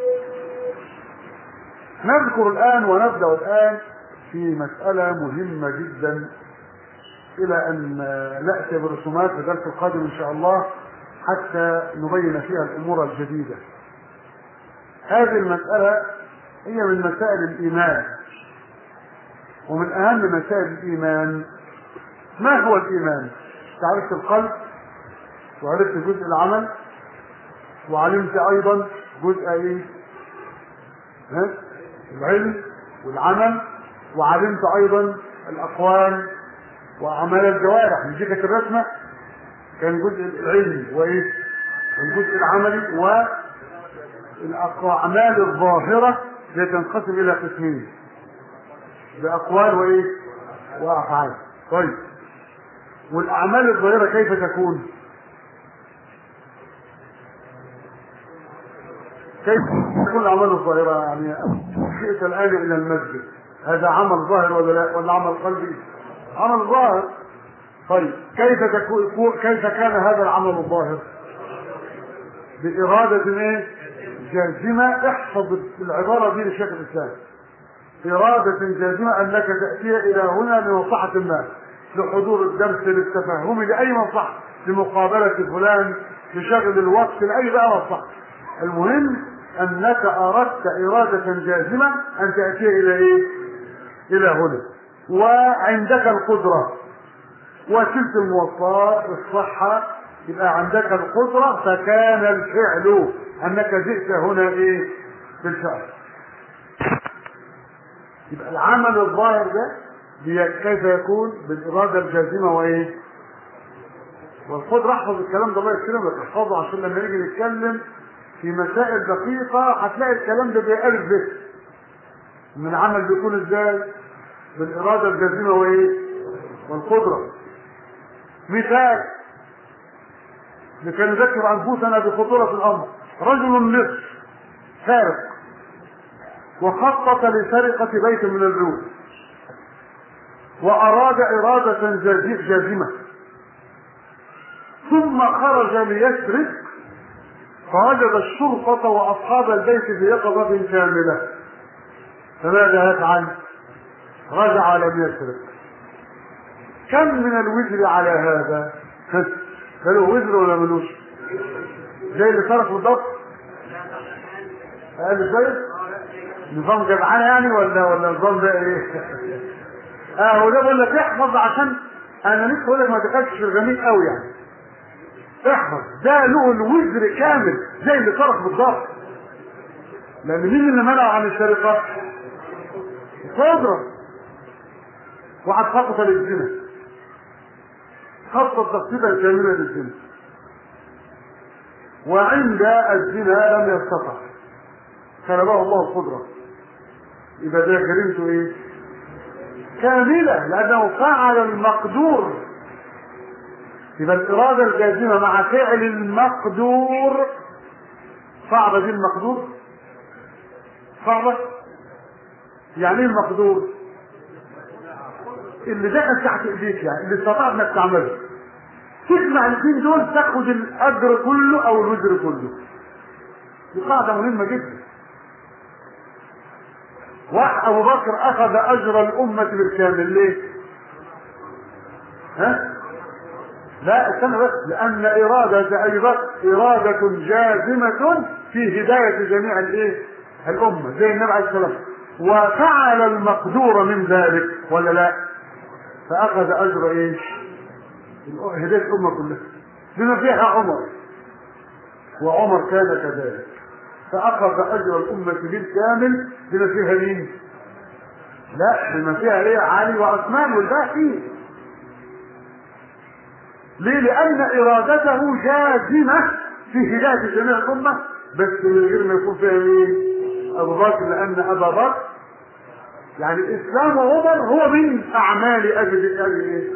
نذكر الآن ونبدأ الآن في مسألة مهمة جدا إلى أن نأتي برسومات في الدرس القادم إن شاء الله حتى نبين فيها الأمور الجديدة. هذه المسألة هي من مسائل الإيمان ومن أهم مسائل الإيمان ما هو الإيمان؟ عرفت القلب وعرفت جزء العمل وعلمت أيضا جزء إيه؟ ها؟ العلم والعمل وعلمت أيضا الأقوال وأعمال الجوارح مش دي كانت الرسمة كان جزء العلم وإيه؟ الجزء العملي والأعمال الظاهرة التي تنقسم إلى قسمين بأقوال وإيه؟ وأفعال. طيب. والأعمال الظاهرة كيف تكون؟ كيف تكون الأعمال الظاهرة؟ يعني جئت الآن إلى المسجد، هذا عمل ظاهر ولا لا؟ ولا عمل قلبي؟ عمل ظاهر. طيب، كيف تكون كيف كان هذا العمل الظاهر؟ بإرادة إيه؟ جازمة احفظ العبارة دي لشيخ الإسلام. إرادة جازمة أنك تأتي إلى هنا لمصلحة ما لحضور الدرس للتفهم لأي مصلحة لمقابلة فلان لشغل الوقت لأي بقى مصلحة المهم أنك أردت إرادة جازمة أن تأتي إلى إيه؟ إلى هنا وعندك القدرة وسلت المواصلات الصحة يبقى عندك القدرة فكان الفعل أنك جئت هنا إيه بالفعل يبقى العمل الظاهر ده كيف يكون بالإرادة الجازمة وإيه والقدرة احفظ الكلام ده الله يكرمك احفظه عشان لما نيجي نتكلم في مسائل دقيقة هتلاقي الكلام ده بألف به من العمل بيكون ازاي بالإرادة الجازمة وإيه والقدرة مثال لكي نذكر أنفسنا بخطورة الأمر رجل نصف سارق وخطط لسرقة بيت من البيوت وأراد إرادة جازمة ثم خرج ليسرق فوجد الشرطة وأصحاب البيت في يقظة كاملة فماذا يفعل؟ رجع لم يسرق كم من الوزر على هذا؟ هل هو وزر ولا ملوش؟ زي اللي صرف الضبط؟ قال ازاي؟ نظام جدعانة يعني ولا ولا نظام ده ايه؟ اه هو ده بقول لك احفظ عشان انا نفسي اقول لك ما دخلتش في الجميل قوي يعني احفظ ده له الوزر كامل زي اللي صرف بالضبط لان مين اللي منع عن السرقه القدره واحد خطط للزنا خطط تخطيطا كاملا للزنا وعند الزنا لم يستطع سلبه الله القدره يبقى ده جريمته ايه كامله لانه فعل المقدور يبقى الإرادة الجازمة مع فعل المقدور صعبة دي المقدور صعبة يعني ايه المقدور اللي دخل تحت ايديك يعني اللي استطعت انك تعمله تجمع الاثنين دول تاخد الاجر كله او الوزر كله دي قاعدة مهمة جدا واحد ابو بكر اخذ اجر الامة بالكامل ليه؟ ها؟ لا استنى بس لان ارادة ابي بكر ارادة جازمة في هداية جميع الايه الامة زي النبي عليه الصلاة وفعل المقدور من ذلك ولا لا فاخذ اجر ايش هداية الامة كلها بما فيها عمر وعمر كان كذلك فاخذ اجر الامة بالكامل بما فيها مين لا بما فيها ايه علي وعثمان والباقي ليه؟ لأن إرادته جازمة في هداية جميع الأمة بس من غير ما يكون فيها مين؟ أبو بكر لأن أبا بكر يعني الإسلام عمر هو من أعمال أجل أجل إيه؟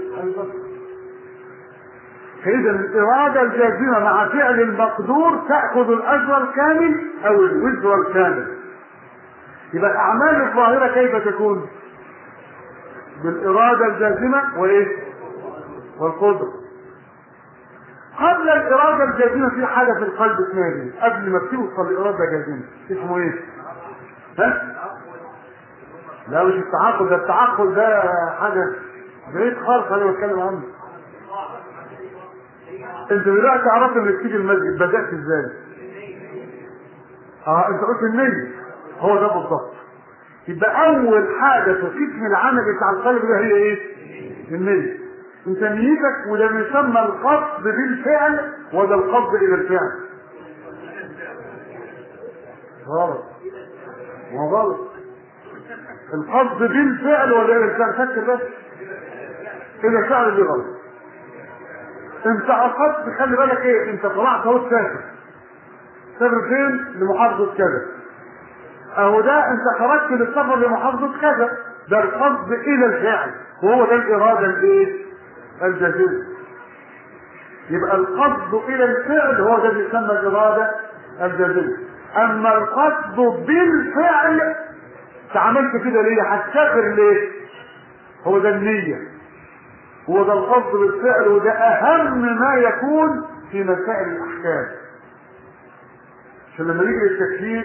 فإذا الإرادة الجازمة مع فعل المقدور تأخذ الأجر الكامل أو الوزر الكامل. يبقى الأعمال الظاهرة كيف تكون؟ بالإرادة الجازمة وإيه؟ والقدرة. قبل الإرادة الجازمة في حاجة في القلب اسمها دي قبل ما توصل لإرادة جازمة اسمه إيه؟ ها؟ لا مش التعاقل ده التعاقل ده حاجة بعيد خالص أنا بتكلم عنه أنت دلوقتي عرفت إنك تيجي المسجد بدأت إزاي؟ أه أنت قلت النية هو ده بالظبط يبقى أول حاجة في قسم العمل بتاع القلب ده هي إيه؟ النية انت نيتك وده يسمى القصد بالفعل وده القصد الى الفعل غلط ما غلط القصد بالفعل ولا الى الفعل فكر بس الى الفعل دي غلط انت قصدت خلي بالك ايه انت طلعت اهو تسافر تسافر فين لمحافظة كذا اهو ده انت خرجت للسفر لمحافظة كذا ده القصد الى الفعل وهو ده الاراده الايه الجزم يبقى القصد الى الفعل هو ده اللي يسمى الاراده الجزم اما القصد بالفعل عملت كده ليه هتسافر ليه هو ده النيه هو ده القصد بالفعل وده اهم ما يكون في مسائل الاحكام عشان لما نيجي للتكليف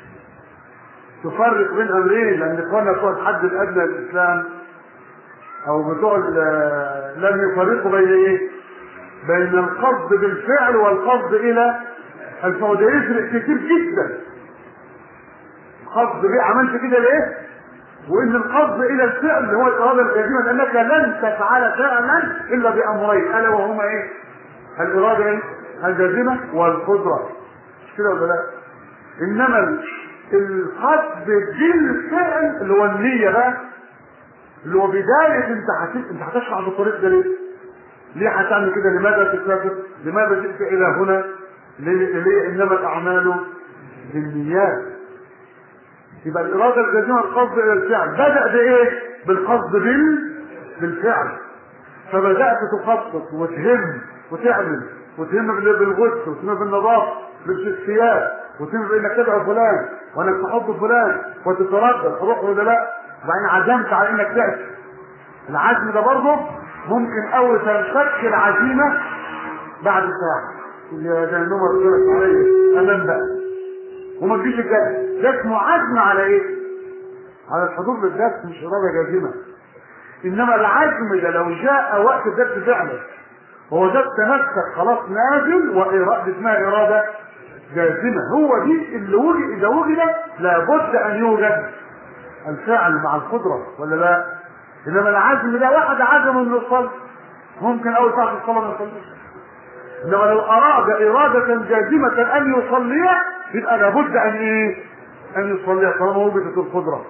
تفرق بين امرين لان اخواننا بتوع الحد الادنى للاسلام او بتوع لم يفرقوا بين ايه بين القصد بالفعل والقصد الى الفعل ده يفرق كتير جدا القصد بيه عملت كده ليه وان القصد الى الفعل هو الاراده الجازمه لانك لن تفعل فعلا الا بامرين الا وهما ايه؟ الاراده ايه؟ الجازمه والقدره مش كده ولا لا؟ انما القصد بالفعل اللي هو النيه بقى اللي هو بدايه انت هتس... انت هتشرع بالطريق ده ليه؟ ليه هتعمل كده؟ لماذا تسافر؟ لماذا جئت الى هنا؟ ليه, ليه انما الاعمال بالنيات يبقى الاراده الجازمه القصد الى الفعل بدا بايه بالقصد بال بالفعل فبدات تخطط وتهم وتعمل وتهم بالغث وتهم بالنظافه لبس الثياب وتهم بانك تدعو فلان وانك تحب فلان وتتردد تروح ولا لا وبعدين عزمت على انك تاتي العزم ده برضه ممكن اول تنفك العزيمه بعد ساعه يا ده النمر طلعت عليا امام بقى وما تجيش الجد ده اسمه عزم على ايه؟ على الحضور للدرس مش اراده جازمه انما العزم ده لو جاء وقت الدرس فعلا هو ده تمسك خلاص نازل واراده اسمها اراده جازمه هو دي اللي وجد اذا وجد لابد ان يوجد الفعل مع القدره ولا لا؟ انما العزم ده واحد عزم انه يصلي ممكن اول ساعه الصلاه ما يصليش انما لو اراد اراده جازمه ان يصلي يبقى لابد ان ايه ان يصلي طالما وجدت القدره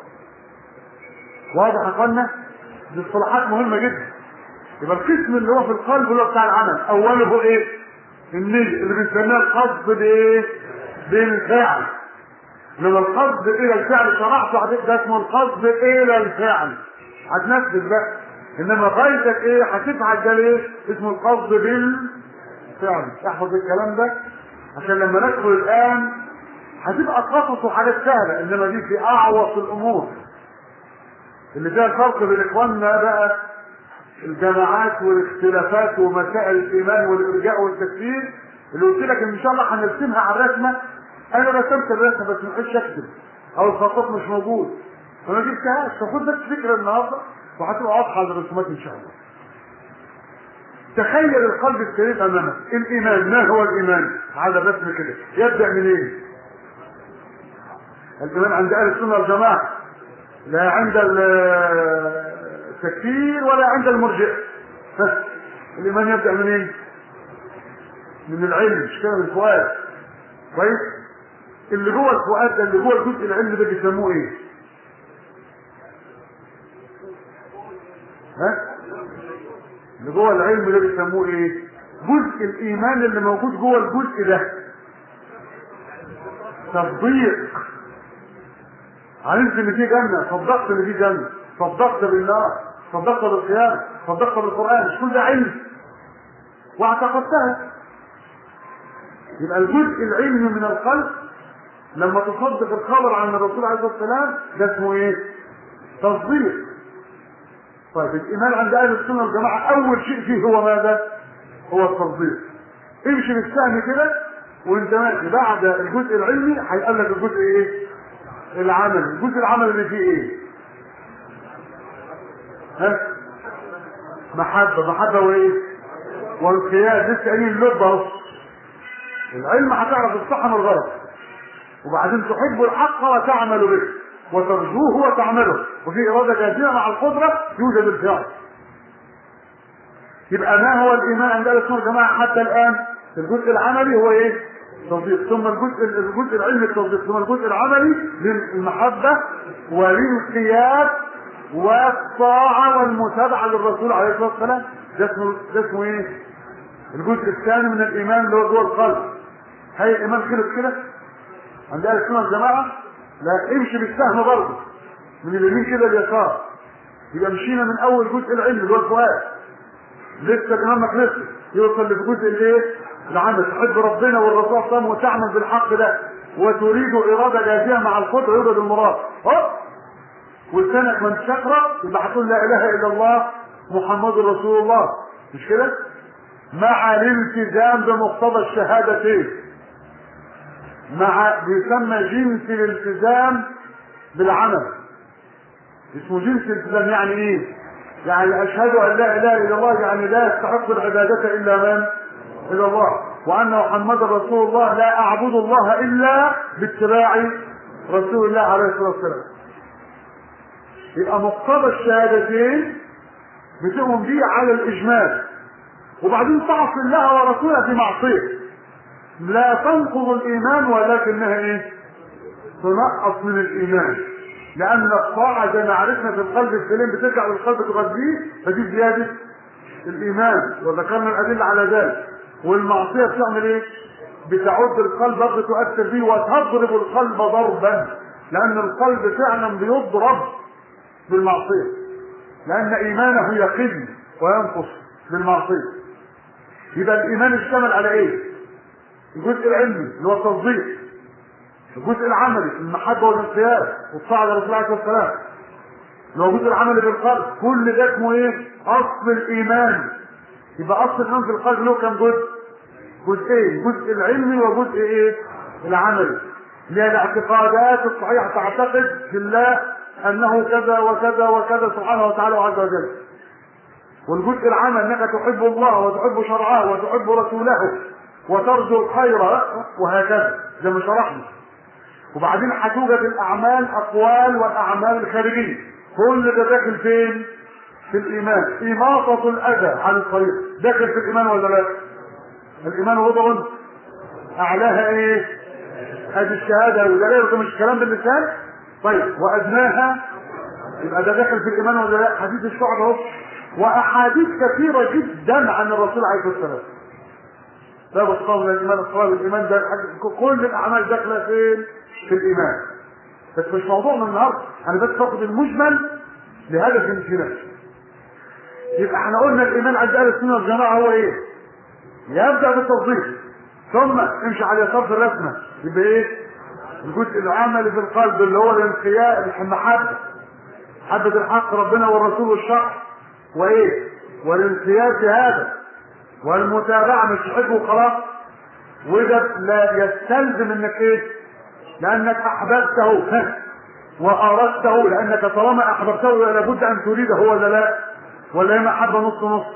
واضح يا اخوانا دي اصطلاحات مهمه جدا يبقى القسم اللي هو في القلب اللي هو بتاع العمل اوله ايه النية اللي بنسميها القصد بايه بالفعل انما القصد الى الفعل شرحته ده اسمه القصد الى الفعل هتنفذ بقى انما غايتك ايه هتفعل ده ليه اسمه القصد بالفعل احفظ الكلام ده عشان لما ندخل الان هتبقى قصص وحاجات سهله انما دي في اعوص الامور اللي فيها الفرق بين اخواننا بقى الجماعات والاختلافات ومسائل الايمان والارجاء والتكفير اللي قلت لك ان شاء الله هنرسمها على الرسمه انا رسمت الرسمه بس ما لحقتش اكتب او الخطاط مش موجود فما جبتهاش فخد بس فكره النهارده وهتبقى واضحه على الرسومات ان شاء الله تخيل القلب السليم امامك الايمان ما هو الايمان على الرسم كده يبدا منين إيه؟ الايمان عند اهل السنه والجماعه لا عند التكفير ولا عند المرجئه الايمان يبدا منين إيه؟ من العلم مش كده من الفؤاد كويس اللي جوه الفؤاد ده اللي جوه الجزء العلمي ده بيسموه ايه ها اللي جوه العلم ده بيسموه ايه جزء الايمان اللي موجود جوه الجزء ده تصديق علمت ان في جنه صدقت ان في جنه صدقت بالنار صدقت بالقيامه صدقت بالقران مش كل ده علم واعتقدتها يبقى الجزء العلمي من القلب لما تصدق الخبر عن الرسول عليه الصلاه والسلام ده اسمه ايه؟ تصديق طيب الايمان عند اهل السنه والجماعه اول شيء فيه هو ماذا؟ هو التصديق امشي بالسهم كده وانت ماشي بعد الجزء العلمي هيقول لك الجزء ايه؟ العمل الجزء العمل اللي فيه ايه؟ ها؟ محبه محبه وايه؟ والقياد لسه قايلين اللب اهو العلم هتعرف الصح من الغلط وبعدين تحب الحق وتعمل به وترجوه وتعمله وفي إرادة جازمة مع القدرة يوجد الفعل يبقى ما هو الإيمان عند أهل السنة والجماعة حتى الآن الجزء العملي هو إيه؟ تصديق ثم الجزء الجزء العلمي التصديق ثم الجزء العملي للمحبة وللقياد والطاعة والمتابعة للرسول عليه الصلاة والسلام ده اسمه ده اسمه إيه؟ الجزء الثاني من الإيمان اللي هو جوه القلب هي الإيمان خلص كده عند أهل السنة والجماعة لا امشي بالسهم برضه من اليمين كده اليسار يبقى مشينا من اول جزء العلم اللي هو الفؤاد لسه الامام ما خلصش يوصل لجزء الايه؟ العمل تحب ربنا والرسول صلى الله وتعمل بالحق ده وتريد اراده جازيه مع القدره يوجد المراد هوب ولسانك من شكرا يبقى هتقول لا اله الا الله محمد رسول الله مش كده؟ مع الالتزام بمقتضى الشهادتين مع بيسمى جنس الالتزام بالعمل اسمه جنس الالتزام يعني ايه يعني اشهد ان لا اله الا الله يعني لا يستحق العباده الا من الا الله وان محمدا رسول الله لا اعبد الله الا باتباع رسول الله عليه الصلاه والسلام يبقى مقتضى الشهادتين بتؤمن بيه على الاجمال وبعدين تعصي الله ورسوله في معصيه لا تنقض الايمان ولكنها ايه تنقص من الايمان لان الطاعه زي ما عرفنا في القلب السليم بترجع للقلب تغذيه فدي زياده الايمان وذكرنا الادله على ذلك والمعصيه بتعمل ايه بتعود القلب برضه تؤثر فيه وتضرب القلب ضربا لان القلب فعلا بيضرب بالمعصيه لان ايمانه يقل وينقص بالمعصيه يبقى الايمان اشتمل على ايه الجزء العلمي اللي هو التصديق الجزء العملي المحبه والانقياد والطاعه للرسول عليه الصلاه والسلام اللي هو الجزء العملي بالقلب كل ده اسمه ايه اصل الايمان يبقى اصل الايمان في القلب له كم جزء جزئين الجزء العلمي وجزء ايه العملي اللي هي الاعتقادات الصحيحه تعتقد في الله انه كذا وكذا وكذا سبحانه وتعالى وعز وجل والجزء العام انك تحب الله وتحب شرعه وتحب رسوله وترجو الخير وهكذا زي ما شرحنا وبعدين هتوجد الاعمال اقوال والاعمال الخارجيه كل ده داخل فين في الايمان اماطه الاذى عن الطريق داخل في الايمان ولا لا الايمان وضع اعلاها ايه هذه الشهاده والدلائل مش كلام باللسان طيب وادناها يبقى ده داخل في الايمان ولا لا حديث الشعب اهو واحاديث كثيره جدا عن الرسول عليه الصلاه والسلام باب الصوم الايمان الصلاه والايمان ده كل الاعمال داخله فين في الايمان بس مش موضوعنا النهارده انا بس باخد المجمل لهدف في نفسي يبقى احنا قلنا الايمان عند اهل السنه والجماعه هو ايه يبدا بالتصديق ثم امشي على يسار في الرسمه يبقى ايه الجزء العملي في القلب اللي هو الانقياد المحبه محبه الحق ربنا والرسول والشرع وايه والانقياد بهذا والمتابعه مش تحبه وخلاص وده لا يستلزم انك ايه لانك احببته واردته لانك طالما احببته لابد ان تريده ولا لا ولا هي محبه نص نص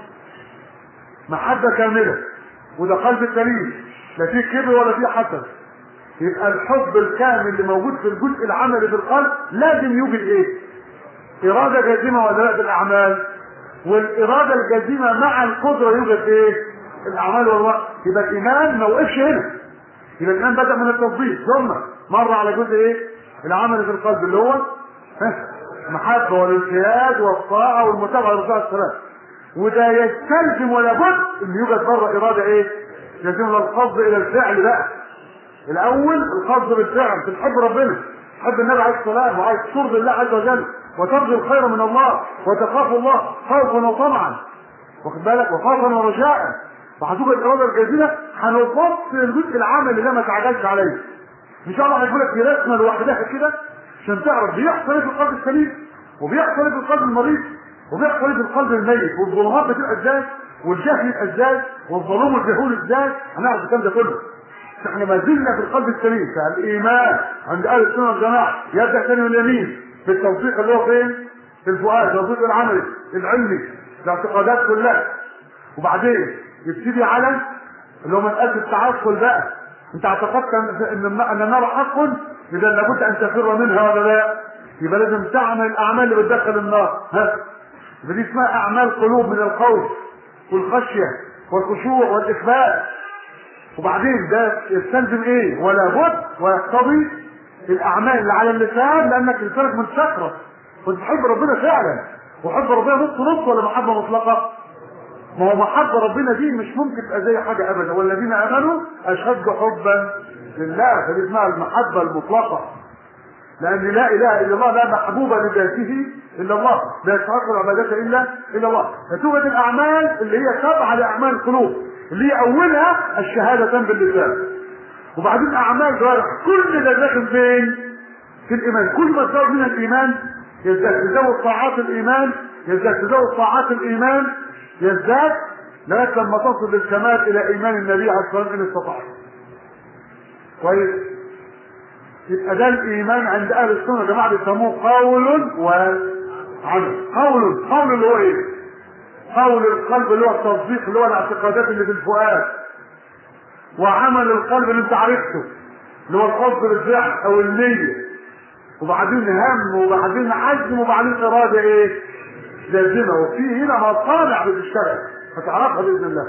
محبه كامله وده قلب السليم لا فيه كبر ولا فيه حسد يبقى الحب الكامل اللي موجود في الجزء العملي في القلب لازم يوجد ايه اراده جازمه ولا لا بالاعمال والاراده الجازمه مع القدره يوجد ايه الاعمال والوقت يبقى الايمان ما وقفش هنا يبقى الايمان بدا من التصديق ثم مر على جزء ايه العمل في القلب اللي هو المحبه والانقياد والطاعه والمتابعه للرسول عليه السلام وده يستلزم ولا بد ان يوجد بره اراده ايه لازم القصد الى الفعل بقى الاول القصد بالفعل تحب ربنا تحب النبي عليه الصلاه والسلام وعايز ترضي الله عز وجل وترجو الخير من الله وتخاف الله خوفا وطمعا واخد بالك وخوفا ورجاء وهتوجد الاراده الجازمه هنبص الجزء العملي ده ما تعجلش عليه ان شاء الله هيقول لك في رسمه لوحدها كده عشان تعرف بيحصل ايه في القلب السليم وبيحصل ايه في القلب المريض وبيحصل ايه في القلب الميت والظلمات بتبقى ازاي والجهل يبقى ازاي والظلوم والجهول ازاي هنعرف الكلام ده كله احنا ما زلنا في القلب السليم فالايمان عند اهل السنه والجماعه يبدا ثاني من اليمين في التوثيق اللي هو فين؟ في الفؤاد التوثيق العملي العلمي الاعتقادات كلها وبعدين يبتدي على اللي هو مساله التعقل بقى انت اعتقدت ان ان النار حق اذا لابد ان تفر منها ولا لا؟ يبقى لازم تعمل الاعمال اللي بتدخل النار ها؟ يبقى دي اسمها اعمال قلوب من الخوف والخشيه والخشوع والاخبات وبعدين ده يستلزم ايه ولا بد ويقتضي الاعمال اللي على اللسان لانك لسانك متشكرة كنت تحب ربنا فعلا وحب ربنا نص نص ولا محبه مطلقه ما هو محبه ربنا دي مش ممكن تبقى زي حاجه ابدا والذين امنوا اشد حبا لله فدي اسمها المحبه المطلقه لان لا اله الا الله لا محبوب لذاته الا الله لا يستحق العبادات الا الا الله فتوجد الاعمال اللي هي تابعه لاعمال القلوب اللي هي اولها الشهاده باللسان وبعدين اعمال جوارح كل ده داخل فين في الايمان كل ما تزود من الايمان يزداد تزود طاعات الايمان يزداد تزود طاعات الايمان يزداد لغايه لما تصل للكمال الى ايمان النبي عليه الصلاه والسلام ان استطاع كويس يبقى ده الايمان عند اهل السنه يا جماعه بيسموه قول وعمل قول قول اللي هو ايه قول القلب اللي هو التصديق اللي هو الاعتقادات اللي في الفؤاد وعمل القلب اللي انت عرفته اللي هو القصد بالفعل او النية وبعدين هم وبعدين عزم وبعدين اراده ايه لازمه وفي هنا مصانع بتشتغل هتعرفها باذن الله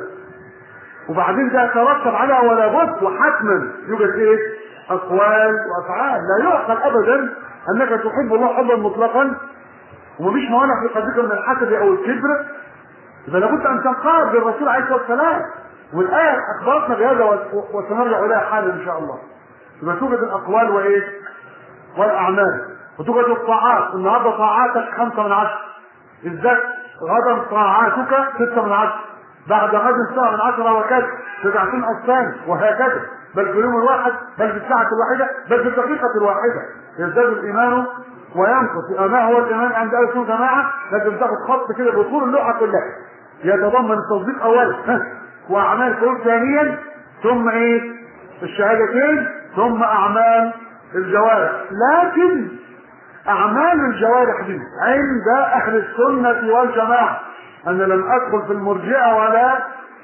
وبعدين ده يترتب عليها ولا بد وحتما يوجد ايه اقوال وافعال لا يعقل ابدا انك تحب الله حبا مطلقا ومفيش موانع في قلبك من الحسد او الكبر يبقى لابد ان تنقاد بالرسول عليه الصلاه والسلام والايه اخبرتنا بهذا وسنرجع اليها حالا ان شاء الله يبقى توجد الاقوال وايه والاعمال وتوجد الطاعات النهارده طاعاتك خمسه من عشره الذات غدا طاعاتك سته من عشره بعد غد سبعه من عشره وكذا تسعتين الثاني وهكذا بل في اليوم الواحد بل في الساعه الواحده بل في الدقيقه الواحده يزداد الايمان وينقص ما هو الايمان عند اهل السنه جماعه لازم تاخد خط كده بطول اللوحه كلها يتضمن التصديق اولا واعمال قلوب ثانيا ثم ايه الشهادتين ثم اعمال الجوارح لكن اعمال الجوارح دي عند اهل السنه والجماعه انا لم ادخل في المرجئه ولا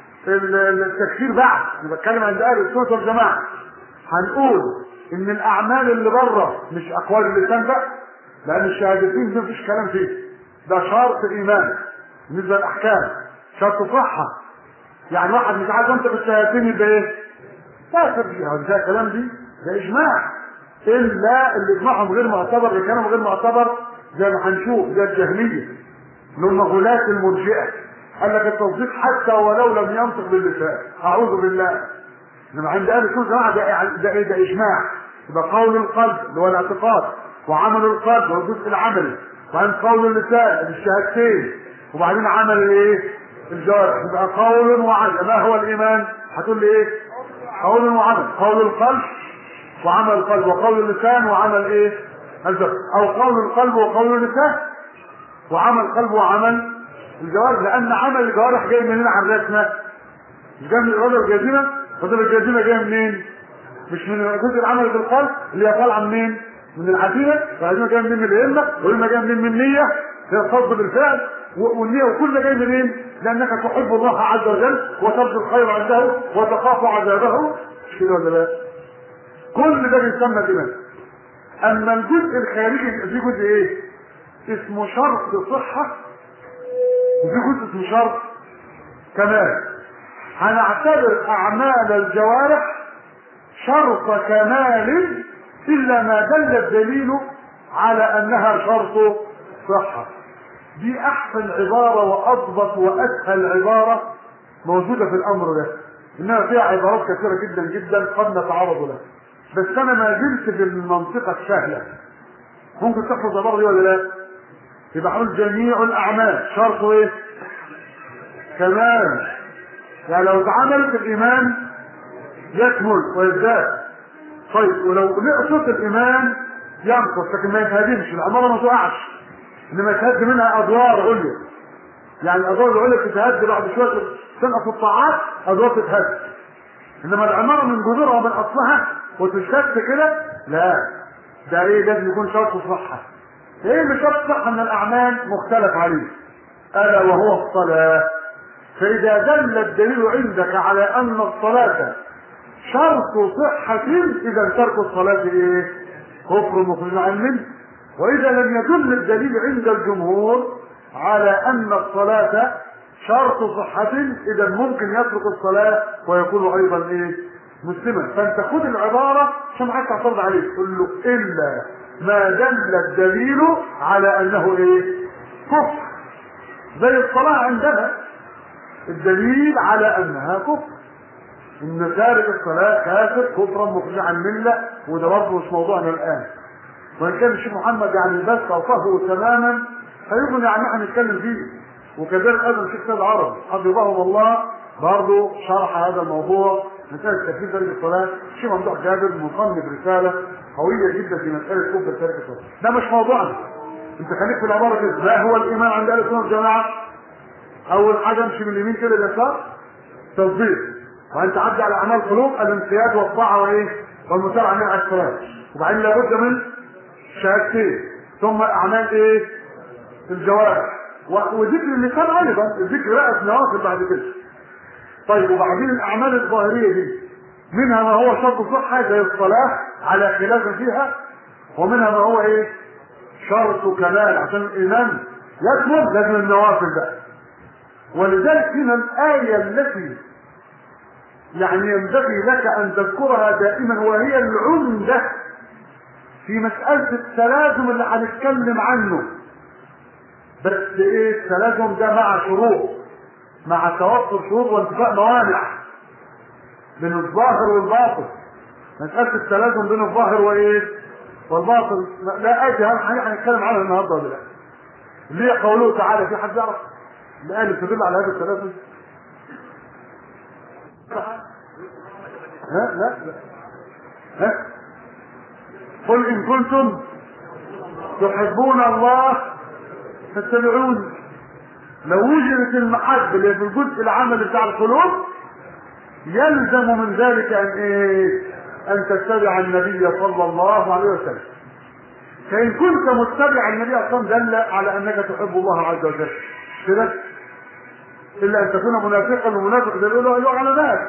التكفير بعد انا بتكلم عند اهل السنه والجماعه هنقول ان الاعمال اللي بره مش اقوال اللسان بقى لان الشهادتين دي مفيش كلام فيه ده شرط ايمان بالنسبه للاحكام شرط صحه يعني واحد مش عايز ينطق الشهادتين يبقى ايه؟ كافر ده كلام دي ده اجماع الا اللي اجماعهم غير معتبر اللي كلامهم غير معتبر زي ما هنشوف زي الجهميه من المغولات المرجئه قال لك التصديق حتى ولو لم ينطق باللسان اعوذ بالله انما عند اهل السنه جماعه ده ده ايه ده اجماع يبقى قول القلب اللي هو الاعتقاد وعمل القلب هو الجزء العملي وبعدين قول اللسان بالشهادتين وبعدين عمل الايه؟ الجوارح يبقى قول وعمل ما هو الايمان؟ هتقول لي ايه؟ قول وعمل قول القلب وعمل القلب وقول اللسان وعمل ايه؟ الجوارح او قول القلب وقول اللسان وعمل القلب وعمل الجوارح لان عمل الجوارح جاي منين عن رسمه؟ مش جاي من الاراده الجازمه؟ فضل الجازمه جايه منين؟ مش من جزء العمل بالقلب اللي هي طالعه منين؟ من العزيمه والعزيمه جايه منين من الهمه والهمه جايه منين من النيه هي القصد بالفعل والنيه وكل ده جاي منين؟ لانك تحب الله عز وجل وترجو الخير عنده وتخاف عذابه مش كده ولا لا؟ كل ده بيسمى الايمان اما الجزء الخارجي في جزء ايه؟ اسمه شرط صحه وفي جزء اسمه شرط كمال هنعتبر اعمال الجوارح شرط كمال الا ما دل الدليل على انها شرط صحه دي احسن عباره واضبط واسهل عباره موجوده في الامر ده انها فيها عبارات كثيره جدا جدا قد نتعرض لها بس انا ما زلت في المنطقه السهله ممكن تحفظ العباره دي ولا لا يبقى هنقول جميع الاعمال شرطه ايه كمال يعني لو اتعملت الايمان يكمل ويزداد طيب ولو نقصت الايمان ينقص لكن ما يتهدمش العماره ما تقعش انما يتهد منها ادوار عليا يعني الادوار العليا تتهد بعد شويه تنقص الطاعات ادوار تتهد انما العماره من جذورها ومن اصلها وتشتت كده لا ده ايه لازم يكون شرط صحه ايه اللي شرط صحه من الاعمال مختلف عليه الا وهو الصلاه فاذا دل الدليل عندك على ان الصلاه شرط صحة إذا ترك الصلاة إيه؟ كفر مخرج عن منه وإذا لم يدل الدليل عند الجمهور على أن الصلاة شرط صحة إذا ممكن يترك الصلاة ويكون أيضا إيه؟ مسلما فأنت خد العبارة عشان حتى تعترض عليه تقول له إلا ما دل الدليل على أنه إيه؟ كفر زي الصلاة عندنا الدليل على أنها كفر ان تارك الصلاه كافر كفرا مخرجا عن المله وده برضه مش موضوعنا الان وان كان الشيخ محمد يعني بس اوصفه تماما فيمكن يعني احنا نتكلم فيه وكذلك ايضا الشيخ سيد عربي حفظهم الله برضه شرح هذا الموضوع مسألة تكفير تارك الصلاة الشيخ ممدوح جابر مصنف رسالة قوية جدا في مسألة كفر تارك الصلاة ده مش موضوعنا انت خليك في العبارة كده ما هو الإيمان عند أهل السنة والجماعة أول حاجة امشي من اليمين كده لليسار تصديق وان تعدي على اعمال القلوب الانقياد والطاعه وايه؟ والمتابعه من الصلاه وبعدين لابد من شهادتين ثم اعمال ايه؟ الجوارح وذكر اللسان ايضا الذكر رأس نوافل بعد كده طيب وبعدين الاعمال الظاهريه دي منها ما هو شرط صحه زي الصلاه على خلاف فيها ومنها ما هو ايه شرط كمال عشان الايمان يكمل لازم النوافل بقى ولذلك هنا الآية التي يعني ينبغي لك أن تذكرها دائما وهي العمدة في مسألة التلازم اللي هنتكلم عنه بس ايه التلازم ده مع شروط مع توفر شروط وانتفاء موانع بين الظاهر والباطن مسألة التلازم بين الظاهر وايه والباطن لا اجي هنتكلم عنها النهارده ولا لا ليه قوله تعالى في حد يعرف الآية اللي تدل على هذا التلازم ها لا لا ها قل إن كنتم تحبون الله فاتبعوني لو وجدت المحبة اللي في الجزء العمل بتاع القلوب يلزم من ذلك أن إيه؟ أن تتبع النبي صلى الله عليه وسلم فإن كنت متبع النبي صلى الله عليه وسلم دل على أنك تحب الله عز وجل كده إلا أن تكون منافقا ومنافق ده له له علامات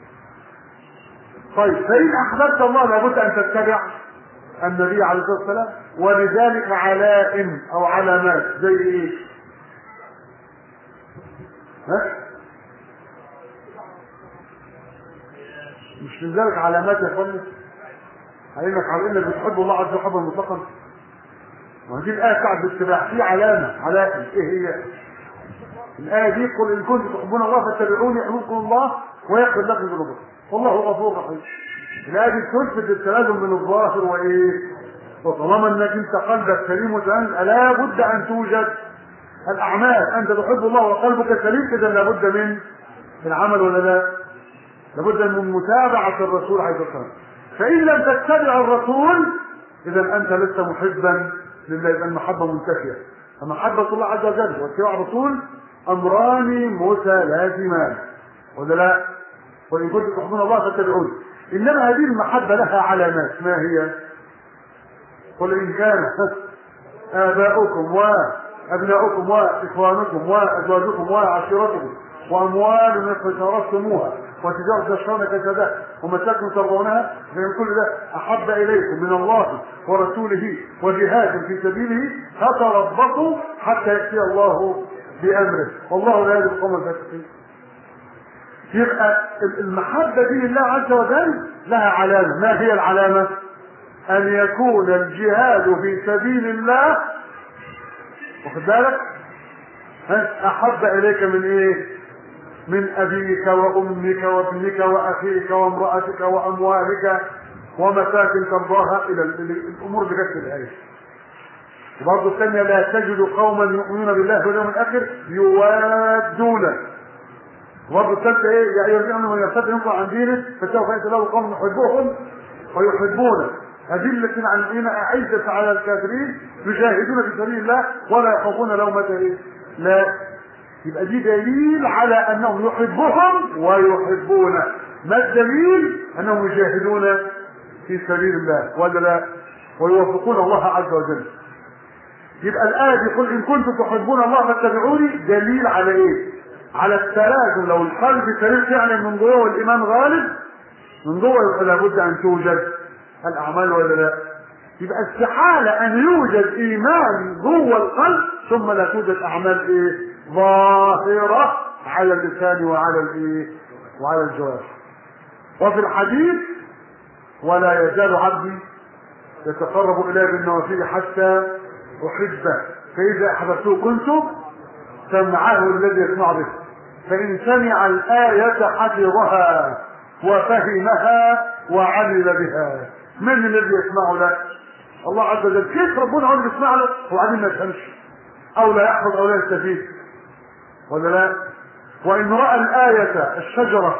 طيب فإن أحببت الله لابد أن تتبع النبي عليه الصلاة والسلام ولذلك علائم أو علامات زي إيه؟ ها؟ مش من ذلك علامات يا اخواني علمك على انك بتحب الله عز وجل حبا مطلقا وهذه الآية بتاعت الاتباع في علامة علائم ايه هي؟ الآية دي قل إن كنتم تحبون الله فاتبعوني يحببكم الله ويغفر لكم ذنوبكم والله غفور رحيم الآية دي تثبت التلازم بين الظاهر وإيه؟ وطالما انك انت قلبك سليم وتأمن لا بد ان توجد الاعمال انت تحب الله وقلبك سليم اذا لابد من العمل ولا لا؟ لابد من متابعة الرسول عليه الصلاة والسلام فإن لم تتبع الرسول إذا أنت لست محبا لله إذا المحبة منتفية فمحبة الله عز وجل واتباع الرسول أمران متلازمان ولا لا؟ وإن كنتم تحبون الله فاتبعوني إنما هذه المحبة لها علامات ما هي؟ قل إن كان آباؤكم وأبناؤكم وإخوانكم وأزواجكم وعشيرتكم وأموال اقترفتموها وتجارة تشرون كذا ومساكن ترضونها من كل ده أحب إليكم من الله ورسوله وجهاد في سبيله فتربصوا حتى يأتي الله بأمره والله لا يهدي القوم الفاسقين يبقى المحبة دي لله عز وجل لها علامة ما هي العلامة أن يكون الجهاد في سبيل الله واخد بالك أحب إليك من إيه؟ من أبيك وأمك وابنك وأخيك وامرأتك وأموالك ومساكن ترضاها إلى الأمور بكسر الآية. وبرضه الثانية لا تجد قوما يؤمنون بالله واليوم الآخر يوادون وبرضه الثالثة إيه؟ يا أيها الذين آمنوا من يرتد منكم عن دينه فسوف يأتي الله قوم يحبهم ويحبونه أذلة على الذين أعزة على الكافرين يجاهدون في سبيل الله ولا يخافون لومة إيه؟ لا يبقى دي دليل على انهم يحبهم ويحبونه ما الدليل انهم يجاهدون في سبيل الله ولا لا ويوفقون الله عز وجل يبقى الآية دي قل إن كنتم تحبون الله فاتبعوني دليل على إيه؟ على التلازم لو القلب سليم فعلا من جوه والإيمان غالب من جوه يبقى لابد أن توجد الأعمال ولا لا؟ يبقى استحالة أن يوجد إيمان جوه القلب ثم لا توجد أعمال إيه؟ ظاهرة على اللسان وعلى الايه وعلى الجوارح وفي الحديث ولا يزال عبدي يتقرب الي بالنوافل حتى احبه فاذا احببته كنت سمعه الذي يسمع به فان سمع الايه حفظها وفهمها وعمل بها من الذي يسمع له الله عز وجل كيف ربنا هو اللي بيسمع له وبعدين ما يفهمش او لا يحفظ او لا يستفيد ولا لا وان راى الايه الشجره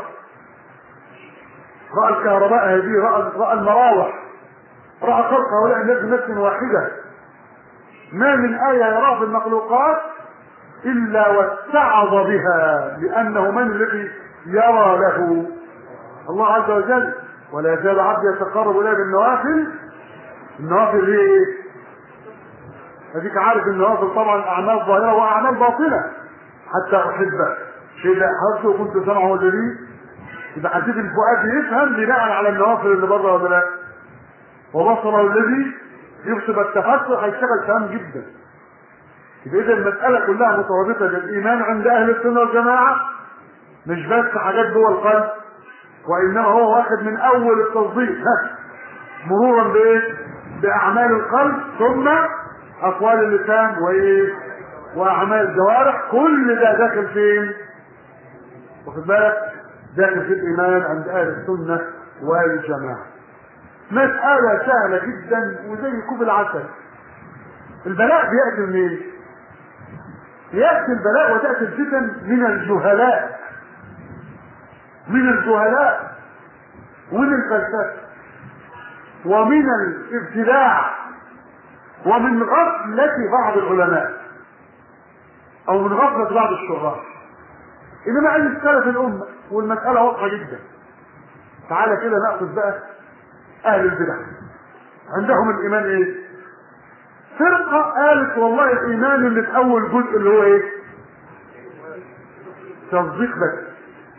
راى الكهرباء هذه راى راى المراوح راى خلق هؤلاء الناس بنفس واحده ما من ايه يراها في المخلوقات الا واتعظ بها لانه من الذي يرى له الله عز وجل ولا يزال عبدي يتقرب اليه بالنوافل النوافل هي ايه؟ اديك عارف النوافل طبعا اعمال ظاهره واعمال باطنه حتى احبه شيء لا حرصه وكنت سمعه الذي يبقى حسيت الفؤاد يفهم بناء على النوافل اللي بره ولا لا وبصره الذي يبقى التفسر هيشتغل تمام جدا يبقى اذا المساله كلها مترابطه بالايمان عند اهل السنه والجماعه مش بس حاجات جوه القلب وانما هو واخد من اول التصديق ها مرورا بايه؟ باعمال القلب ثم اقوال اللسان وايه؟ واعمال الجوارح كل ده داخل فين؟ واخد بالك؟ داخل في الايمان عند اهل السنه والجماعه. مسألة سهلة جدا وزي كوب العسل. البلاء بيأتي منين؟ يأتي البلاء وتأتي الفتن من الجهلاء. من الجهلاء ومن الفلسفة ومن الابتداع ومن غفلة بعض العلماء او من غفلة بعض الشراح انما عند سلف الامة والمسألة واضحة جدا تعالى كده ناخذ بقى اهل البدع عندهم الايمان ايه فرقة قالت والله الايمان اللي في اول جزء اللي هو ايه تصديق بس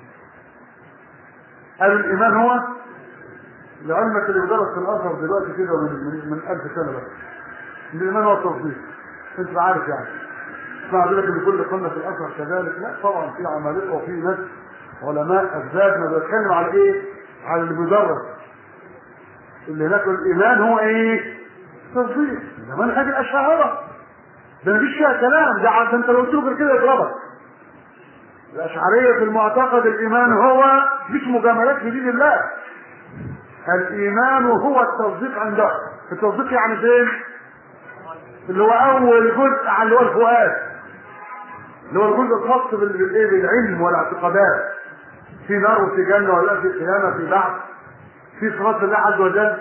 قالوا الايمان هو لعلمك اللي بيدرس في الازهر دلوقتي كده من من, من 1000 سنه بس الايمان هو التصديق انت عارف يعني اسمع لك ان كل قلنا في الازهر كذلك لا طبعا في عمالقه وفي ناس علماء اجدادنا بيتكلم على ايه؟ على اللي بيدرس اللي هناك الايمان هو ايه؟ تصديق ده منهج الاشاعره ده مفيش فيها كلام ده عشان انت لو قلت له غير كده يضربك الاشعريه في المعتقد الايمان هو مش مجاملات في دين الله الايمان هو التصديق عندهم التصديق يعني فين اللي هو اول جزء على اللي هو الفؤاد اللي هو الجزء الخاص بالايه بالعلم والاعتقادات في نار وفي جنه ولا في قيامه في بعث في صفات الله عز وجل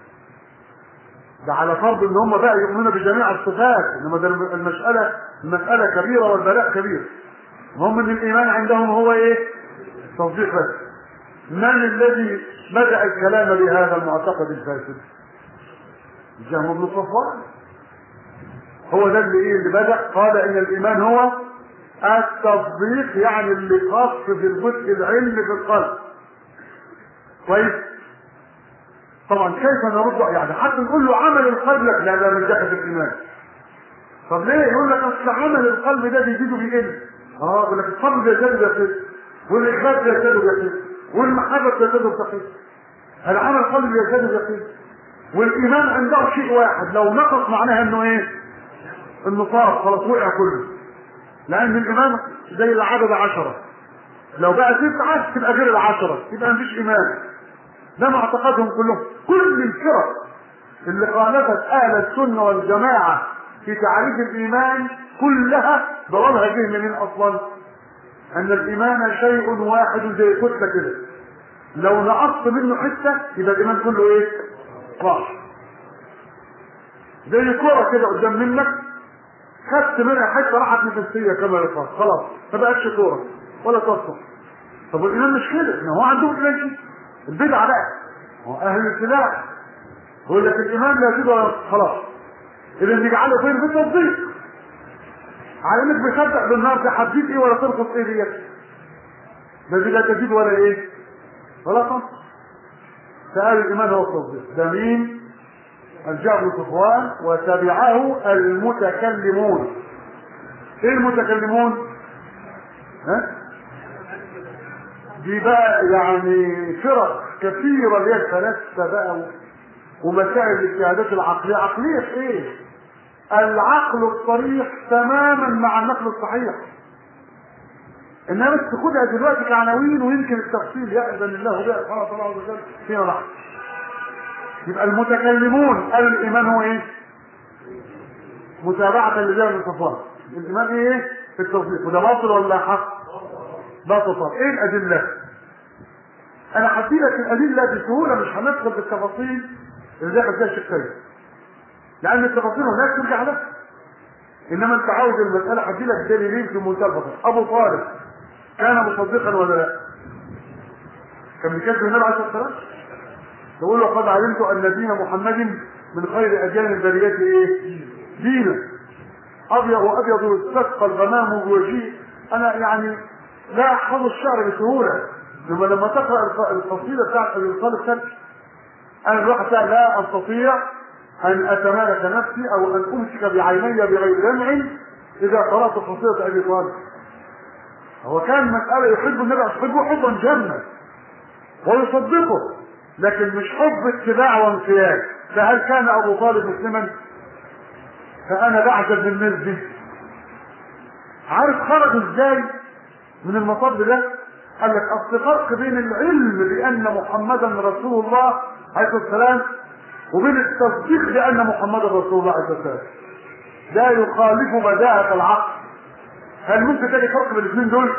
ده على فرض ان هم بقى يؤمنون بجميع الصفات انما ده المساله المساله كبيره والبلاء كبير هم ان الايمان عندهم هو ايه تصديق بس من الذي بدأ الكلام بهذا المعتقد الفاسد جهم بن صفوان هو ده اللي ايه اللي بدأ قال ان الايمان هو التصديق يعني اللي خاص في الجزء العلمي في القلب كويس طبعا كيف نرد يعني حتى نقول له عمل القلب لك لا لا مش داخل في الايمان طب ليه يقول لك اصل عمل القلب ده بيزيد وبيقل اه يقول لك الصبر بيزداد وبيقل والاخلاص بيزداد وبيقل والمحبه بيزداد وبتقل العمل القلب بيزداد وبيقل والايمان عنده شيء واحد لو نقص معناها انه ايه انه صار خلاص وقع كله لان الايمان زي العدد عشرة لو بقى تسعة تبقى غير العشرة يبقى مفيش ايمان ده معتقدهم كلهم كل الفرق اللي خالفت اهل السنة والجماعة في تعريف الايمان كلها ضربها جه منين اصلا ان الايمان شيء واحد زي كتله كده لو نقصت منه حته يبقى الايمان كله ايه راح زي كرة كده قدام منك خدت منها حته راحت نفسيه كما يقال خلاص ما بقتش كوره ولا تصلح طب والايمان مش كده ما هو عندهم ايمان كده البدعه بقى هو اهل الابتداع يقول لك الايمان لا يزيد ولا خلاص اذا نجعله فين في التصديق على انك بيصدق بالنار ده هتزيد ايه ولا تنقص ايه ديت ده دي لا تزيد ولا ايه ولا تنقص فقال الايمان هو التصديق ده مين الجعد بن صفوان وتبعه المتكلمون ايه المتكلمون ها دي بقى يعني فرق كثيره اللي هي الفلاسفه بقى ومسائل الاجتهادات العقليه عقليه في ايه العقل الصريح تماما مع النقل الصحيح انما بس تاخدها دلوقتي كعناوين ويمكن التفصيل يأذن الله بها سبحانه وتعالى عز وجل فيما بعد يبقى المتكلمون قالوا الايمان هو ايه؟ متابعة لجابر بن صفوان الايمان ايه؟ في التصديق وده باطل ولا حق؟ باطل طبعا ايه الادلة؟ انا هدي لك الادلة بسهولة مش هندخل في التفاصيل اللي دخل فيها الشيخ لان التفاصيل هناك ترجع لك انما انت عاوز المسألة هدي لك دليلين في منتهى البساطة ابو طالب كان مصدقا ولا لا؟ كان بيكذب النبي عليه الصلاة والسلام؟ يقول له قد علمت ان دين محمد من خير اديان البريات ايه؟ دينا ابيض وابيض استسقى الغمام بوجهه انا يعني لا احفظ الشعر بسهوله ثم لما تقرا القصيده بتاعت ابي طالب سلك انا الواحد لا استطيع ان اتمالك نفسي او ان امسك بعيني بغير دمع اذا قرات قصيده ابي طالب هو كان مسألة يحب النبي يحبه حبا جما ويصدقه لكن مش حب اتباع وانقياد فهل كان ابو طالب مسلما فانا بعجب من الناس دي عارف خرج ازاي من المطب ده قال لك اصل فرق بين العلم بان محمدا رسول الله عليه السلام وبين التصديق بان محمدا رسول الله عليه السلام لا يخالف بداهة العقل هل ممكن تلاقي فرق بين الاثنين دول؟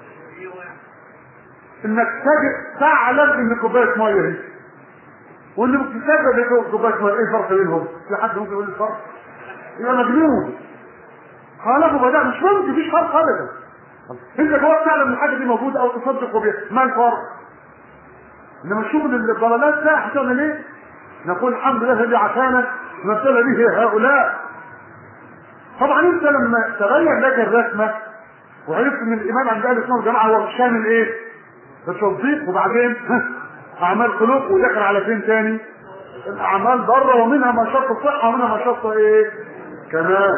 انك تجد تعلم ان كوبايه ميه هي واللي بتتسبب ان كوبايه ميه ايه الفرق بينهم؟ في حد ممكن يقول الفرق؟ يبقى مجنون خالفوا بدأ مش ممكن مفيش فرق ابدا انت جواك تعلم ان الحاجه دي موجوده او تصدق بها ما الفرق؟ انما الشغل الضلالات ده هتعمل ايه؟ نقول الحمد لله الذي عافانا ما ابتلى به هؤلاء طبعا انت لما تغير لك الرسمه وعرفت ان الايمان عند اهل السنه والجماعه هو شامل ايه؟ التصديق وبعدين اعمال قلوب ودخل على فين تاني؟ الاعمال بره ومنها ما شرط الصحه ومنها ما شرط ايه؟ كمال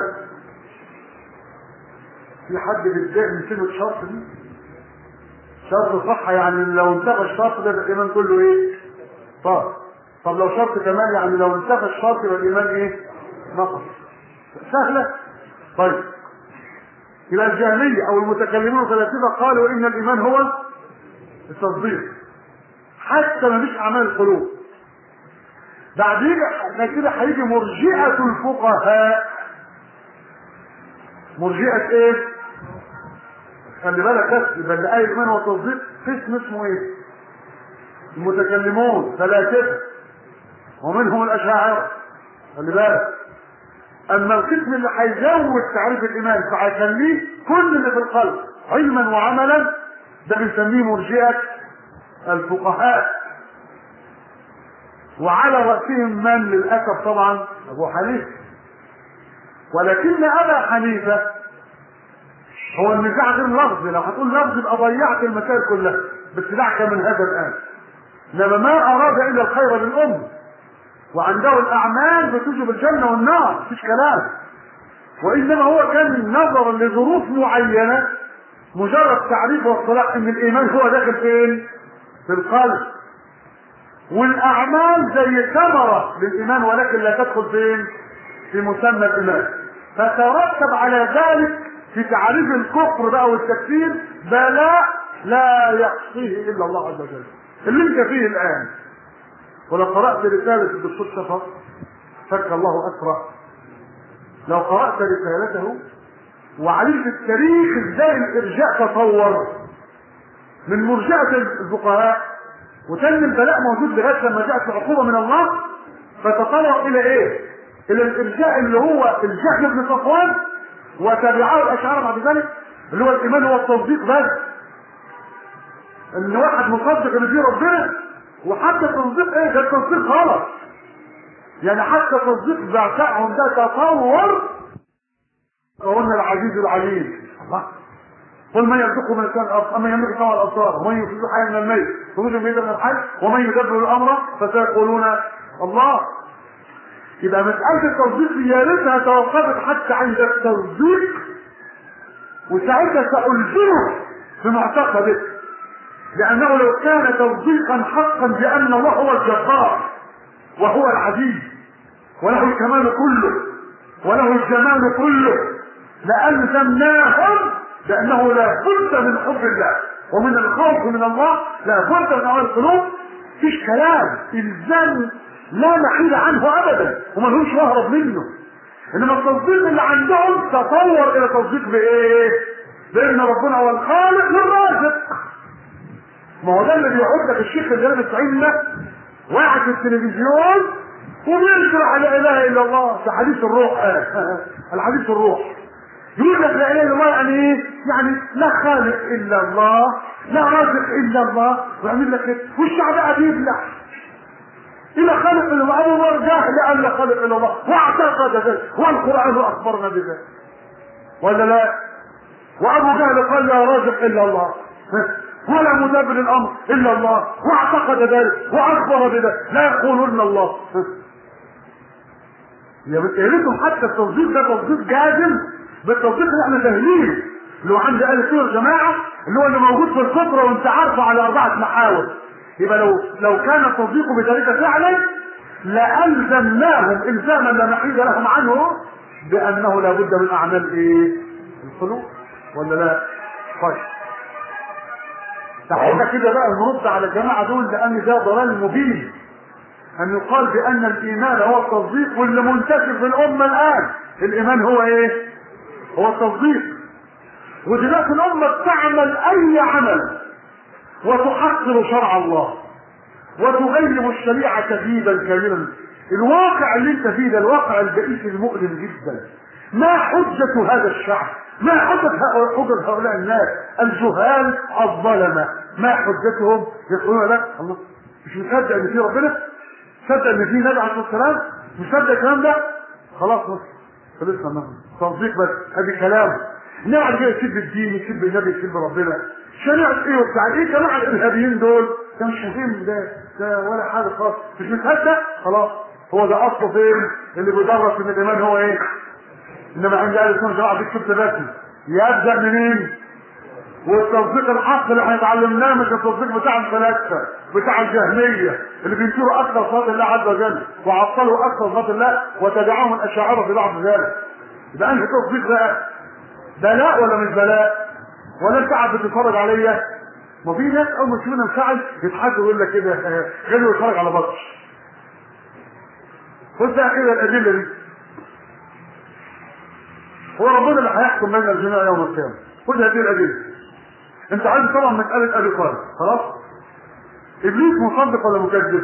في حد بيتضايق من كلمه شرط دي؟ شرط صحه يعني لو انتفى الشرط ده الايمان كله ايه؟ طب طب لو شرط كمال يعني لو انتفى الشرط يبقى الايمان ايه؟ نقص سهله طيب يبقى الجهمية أو المتكلمون الفلاسفة قالوا إن الإيمان هو التصديق حتى ما فيش أعمال القلوب بعدين كده هيجي مرجئة الفقهاء مرجئة إيه؟ خلي بالك بس يبقى اللي قال الإيمان هو التصديق قسم اسمه إيه؟ المتكلمون فلاسفة ومنهم الأشاعرة خلي بالك اما القسم اللي هيزود تعريف الايمان فهيخليه كل اللي في القلب علما وعملا ده بنسميه مرجئه الفقهاء وعلى راسهم من للاسف طبعا ابو حنيفه ولكن ابا حنيفه هو النزاع غير لفظي لو هتقول لفظ يبقى ضيعت المسائل كلها بس دعك من هذا الان انما ما اراد الا الخير للامه وعنده الاعمال بتوجب الجنه والنار مفيش كلام وانما هو كان نظرا لظروف معينه مجرد تعريف واصطلاح ان الايمان هو داخل فين في القلب والاعمال زي ثمره للايمان ولكن لا تدخل فين في مسمى الايمان فترتب على ذلك في تعريف الكفر بقى والتكفير بلاء لا يحصيه الا الله عز وجل اللي انت فيه الان ولو قرأت رسالة الدكتور شفر فك الله أسرع لو قرأت رسالته وعرفت التاريخ ازاي الإرجاء تطور من مرجعة الفقهاء وكان البلاء موجود لغاية لما جاءت العقوبة من الله فتطور إلى إيه؟ إلى الإرجاء اللي هو الجهل بن صفوان وتبعه الأشعار بعد ذلك اللي هو الإيمان هو التصديق بس إن واحد مصدق إن فيه ربنا وحتى تصديق ايه ده التصديق غلط يعني حتى تصديق ذاتهم ده تطور قلنا العزيز العليم الله قل من يرزقه من كان الارض اما يملك سمع الابصار ومن يخرج الحي من الميت ومن الميت من الحي ومن يدبر الامر فسيقولون الله يبقى مسألة التصديق يا ريتها توقفت حتى عند التصديق وساعتها سألزمه في معتقدك لأنه لو كان تصديقا حقا بأن الله هو الجبار وهو العزيز وله الكمال كله وله الجمال كله لألزمناهم لأنه لا بد من حب الله ومن الخوف من الله لا بد من أعمال القلوب فيش كلام إلزام لا محيل عنه أبدا وملهوش مهرب منه إنما التصديق اللي عندهم تطور إلى تصديق بإيه؟ بأن ربنا هو الخالق للرازق ما هو ده اللي بيقعد لك الشيخ اللي لابس عيننا واحد في التلفزيون وبينشر على لا اله الا الله في حديث الروح الحديث الروح يقول لك لا اله الا الله يعني ايه؟ يعني لا خالق الا الله لا رازق الا الله ويعمل لك كده والشعب قاعد يبلع إلى خالق الا الله ابو بكر جاهل ان لا خالق الا الله واعتقد ذلك والقران اخبرنا بذلك ولا لا؟ وابو جهل قال لا رازق الا الله ولا مدبر الامر الا الله واعتقد ذلك واخبر بذلك لا يقولون الله يا ريتهم حتى التصديق ده تصديق جازم بالتصديق اللي احنا فاهمينه اللي هو عند اهل السنه والجماعه اللي هو اللي موجود في الفطره وانت عارفه على اربعه محاور يبقى لو لو كان التصديق بذلك فعلا لالزمناهم الزاما لا محيد لهم عنه بانه لابد من اعمال ايه؟ القلوب ولا لا؟ طيب تعالى كده بقى نرد على الجماعه دول لان ده ضلال مبين ان يقال بان الايمان هو التصديق واللي منتشر في الامه الان الايمان هو ايه؟ هو التصديق ودلوقتي الامه تعمل اي عمل وتحقر شرع الله وتغير الشريعه تغييبا كبيرا الواقع اللي انت فيه ده الواقع البئيس المؤلم جدا ما حجة هذا الشعب ما حجة حجة هؤلاء الناس الجهال الظلمة ما حجتهم يقولون لك الله مش مصدق ان في ربنا مصدق ان في نبي عليه الصلاه والسلام مصدق الكلام ده خلاص بس خلصنا منه تصديق بس هذه كلام نقعد كده يسب الدين يسب النبي يسب ربنا شريعة ايه وبتاع ايه جماعة الارهابيين دول ده مش مهم ده ده ولا حاجة خالص مش مصدق خلاص هو ده اصله فين اللي بيدرس ان الايمان هو ايه انما عند اهل السنه والجماعه دي كتب رسمي يبدا منين والتصديق الحق اللي احنا اتعلمناه مش التصديق بتاع الفلاسفه بتاع الجهميه اللي بينكروا اكثر صفات الله عز وجل وعطلوا اكثر صفات الله وتبعهم الاشاعره في بعض ذلك يبقى انهي تصديق بقى بلاء ولا مش بلاء ولا انت قاعد بتتفرج عليا ما في ناس اول ما تشوفنا انفعل يضحكوا يقول لك كده خليه يتفرج على بطش خد بقى كده الادله دي هو ربنا اللي هيحكم بين الجميع يوم القيامه خد هذه الادله انت عايز طبعا مساله ابي طالب خلاص ابليس مصدق ولا مكذب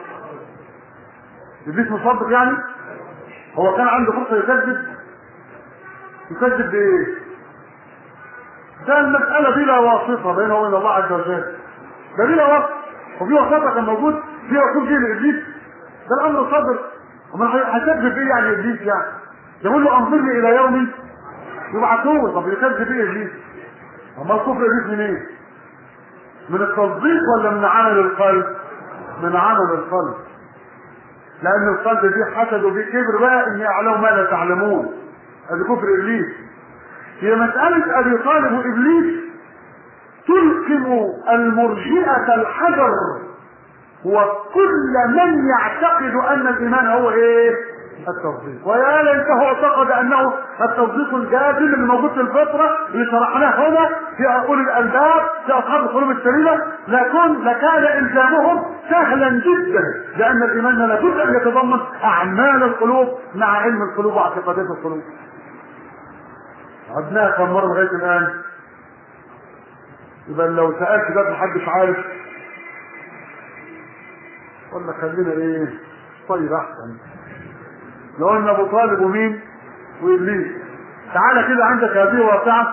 ابليس مصدق يعني هو كان عنده فرصه يكذب يكذب بايه ده المساله بلا واسطه بينه وبين الله عز وجل ده بلا واسطه وفي وساطه كان موجود في رسول جه لابليس ده الامر صدر امال هيكذب ايه يعني ابليس يعني يقول له انظرني الى يوم يبعثوه طب يكذب ايه ابليس اما الكفر ابليس من ايه من التصديق ولا من عمل القلب من عمل القلب لان القلب دي حسد وفي كبر بقى اني اعلم ما لا تعلمون هذا كفر ابليس هي مسألة ابي طالب وابليس تلقم المرجئة الحجر وكل من يعتقد ان الايمان هو ايه التصديق ويا ليته اعتقد انه التصديق الجازم اللي موجود في الفطره اللي شرحناه هنا في اولي الالباب في اصحاب القلوب السليمه لكن لكان الزامهم سهلا جدا لان الايمان لابد ان يتضمن اعمال القلوب مع علم القلوب واعتقادات القلوب عدناها كم مره لغايه الان يبقى لو سالت ده محدش عارف ولا خلينا ايه طيب احسن لو ان ابو طالب ومين وابليس تعالى كده عندك هذه واقعه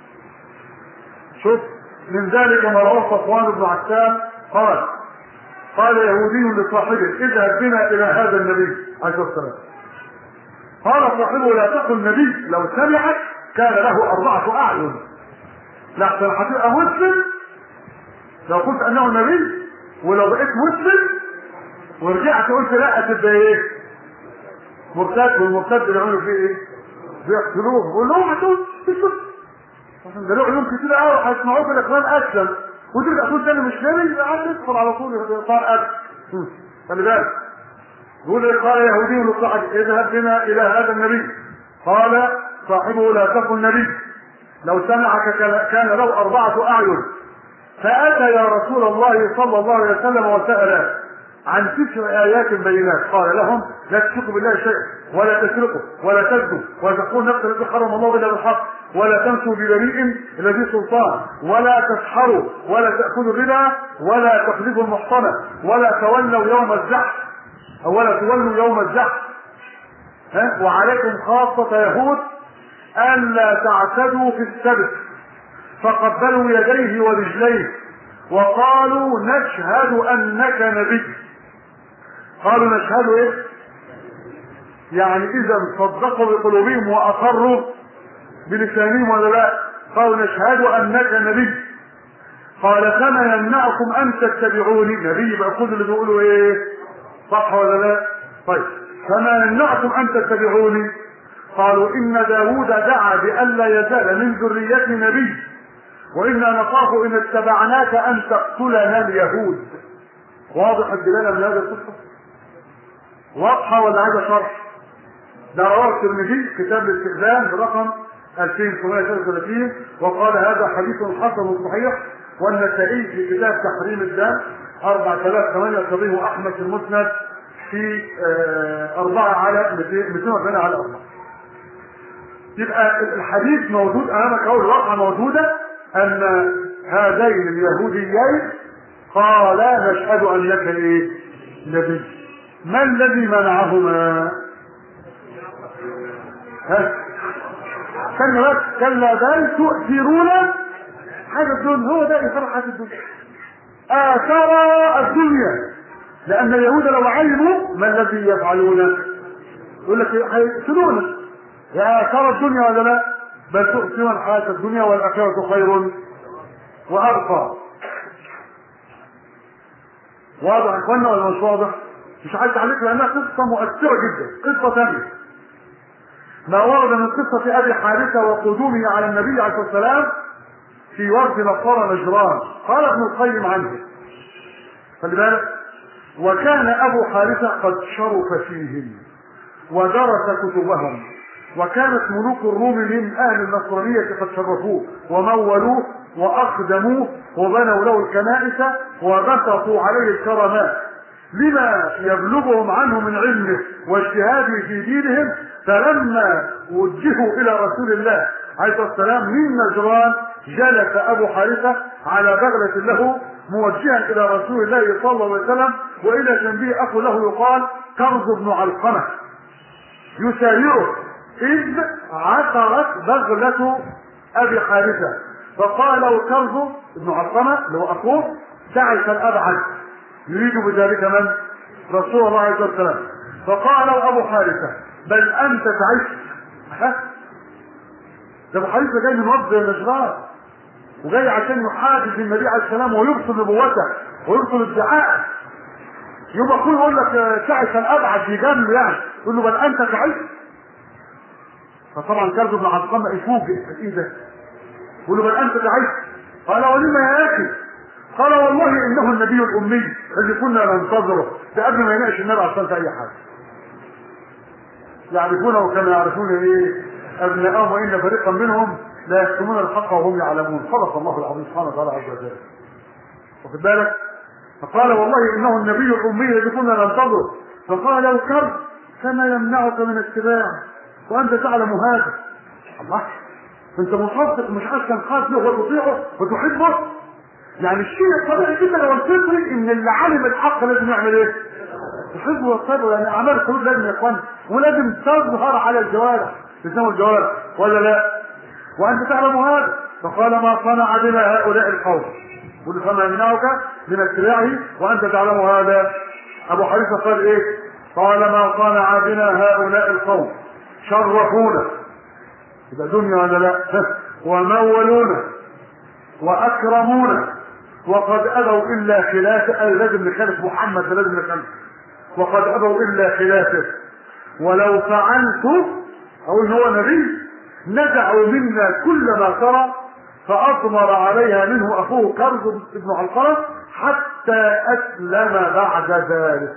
شوف من ذلك ما رواه صفوان بن عسام قال قال يهودي لصاحبه اذهب بنا الى هذا النبي عليه الصلاه والسلام قال صاحبه لا تقل نبي لو سمعك كان له اربعه اعين لحسن هتبقى مسلم لو قلت انه نبي ولو بقيت مسلم ورجعت قلت لا تبقى ايه مرتد والمرتد يعملوا فيه ايه بيقتلوه بيقول لهم هتقول عشان ده له علوم كتير قوي هيسمعوه في الاخوان اسلم وتبقى تقول تاني مش نبي عاد يدخل على طول صار اسلم خلي بالك يقول ايه قال يهودي لصاحب اذهب بنا الى هذا النبي قال صاحبه لا تكن نبي لو سمعك كان له أربعة أعين فأتى يا رسول الله صلى الله عليه وسلم وسأله عن تسع آيات بينات قال لهم لا تشركوا بالله شيئا ولا تسرقوا ولا تزنوا ولا تقولوا نفس الذي حرم الله الا بالحق ولا تمشوا ببريء الذي سلطان ولا تسحروا ولا تاكلوا الربا ولا تقذفوا المحصنه ولا تولوا يوم الزحف او ولا تولوا يوم الزحف ها وعليكم خاصه يهود الا تعتدوا في السبت فقبلوا يديه ورجليه وقالوا نشهد انك نبي قالوا نشهد ايه يعني اذا صدقوا بقلوبهم واقروا بلسانهم ولا لا قالوا نشهد انك نبي قال فما يمنعكم ان تتبعوني نبي يبقى كل اللي بيقولوا ايه صح ولا لا طيب فما يمنعكم أن تتبعوني قالوا إن داود دعا بألا يزال من ذرية نبي وإنا نخاف إن اتبعناك أن تقتلنا اليهود واضح الدلالة من هذه القصة واضحة ولا عايزة شرح ده رواه الترمذي كتاب الاستئذان برقم 2933 وقال هذا حديث حسن صحيح والنسائي في كتاب تحريم الدم 4008 يقتضيه احمد في المسند في آه، أربعة على 240 على أربعة يبقى الحديث موجود أمامك أو الواقعة موجودة أن هذين اليهوديين قالا نشهد أنك إيه؟ نبي ما الذي منعهما؟ ها؟ كلا بس كلا بل تؤثرون حاجة الدنيا هو ده إثارة حاجة الدنيا آثار الدنيا لأن اليهود لو علموا ما الذي يفعلون يقول لك هيقتلونا يا آثار الدنيا ولا لا بل تؤثرون الحياة الدنيا والآخرة خير وأبقى واضح يا اخوانا ولا مش واضح؟ مش عايز عليك لأنها قصة مؤثرة جدا قصة ثانية ما ورد من قصة أبي حارثة وقدومه على النبي عليه الصلاة والسلام في وفد نصارى نجران قال ابن القيم عنه خلي بالك وكان أبو حارثة قد شرف فيهم ودرس كتبهم وكانت ملوك الروم من أهل النصرانية قد شرفوه ومولوه وأقدموه وبنوا له الكنائس وبسطوا عليه الكرامات لما يبلغهم عنه من علمه واجتهاده في دينهم فلما وجهوا الى رسول الله عليه الصلاه والسلام من نجران جلس ابو حارثه على بغله له موجها الى رسول الله صلى الله عليه وسلم والى جنبه اخو له يقال كرز بن علقمه يسايره اذ عثرت بغله ابي حارثه فقال له كرز بن علقمه اللي هو اخوه تعس الابعد يريد بذلك من؟ رسول الله عليه الصلاه والسلام فقال له ابو حارثه بل انت تعيش ها ده ابو حارثه جاي من وفد نجران وجاي عشان يحادث النبي عليه السلام ويبطل نبوته ويبطل ادعاءه يبقى كل يقول لك تعس الابعد يجامله يعني يقول له بل انت تعيش فطبعا كلب بن علقمه يفوجئ ايه ده؟ يقول له بل انت تعيش قال ولما يا اخي قال والله انه النبي الامي الذي كنا ننتظره ده قبل ما يناقش النبي عليه الصلاه اي حاجه يعرفونه كما يعرفون ايه ابناءهم وان فريقا منهم لا يكتمون الحق وهم يعلمون صدق الله العظيم سبحانه وتعالى عز وجل واخد بالك فقال والله انه النبي الامي الذي كنا ننتظره فقال له كرب فما يمنعك من اتباعه وانت تعلم هذا الله انت مصدق مش عايز كان خاف له وتطيعه وتحبه يعني الشيء الطبيعي جدا والفطري ان اللي علم الحق لازم يعمل ايه؟ تحبه وتصبر يعني اعمال القلوب لازم يا اخوان ولازم تظهر على الجوارح تسمى الجوارح ولا لا؟ وانت تعلم هذا فقال ما صنع بنا هؤلاء القوم قل فما يمنعك من اتباعه وانت تعلم هذا ابو حنيفه قال ايه؟ قال ما صنع بنا هؤلاء القوم شرفونا يبقى دنيا ولا لا؟ ومولونا واكرمونا وقد ابوا الا خلافه اي لازم نخالف محمد لازم نخالف وقد ابوا الا خلافه ولو فعلت او ان هو نبي نزعوا منا كل ما ترى فاضمر عليها منه اخوه كرز بن علقمه حتى اسلم بعد ذلك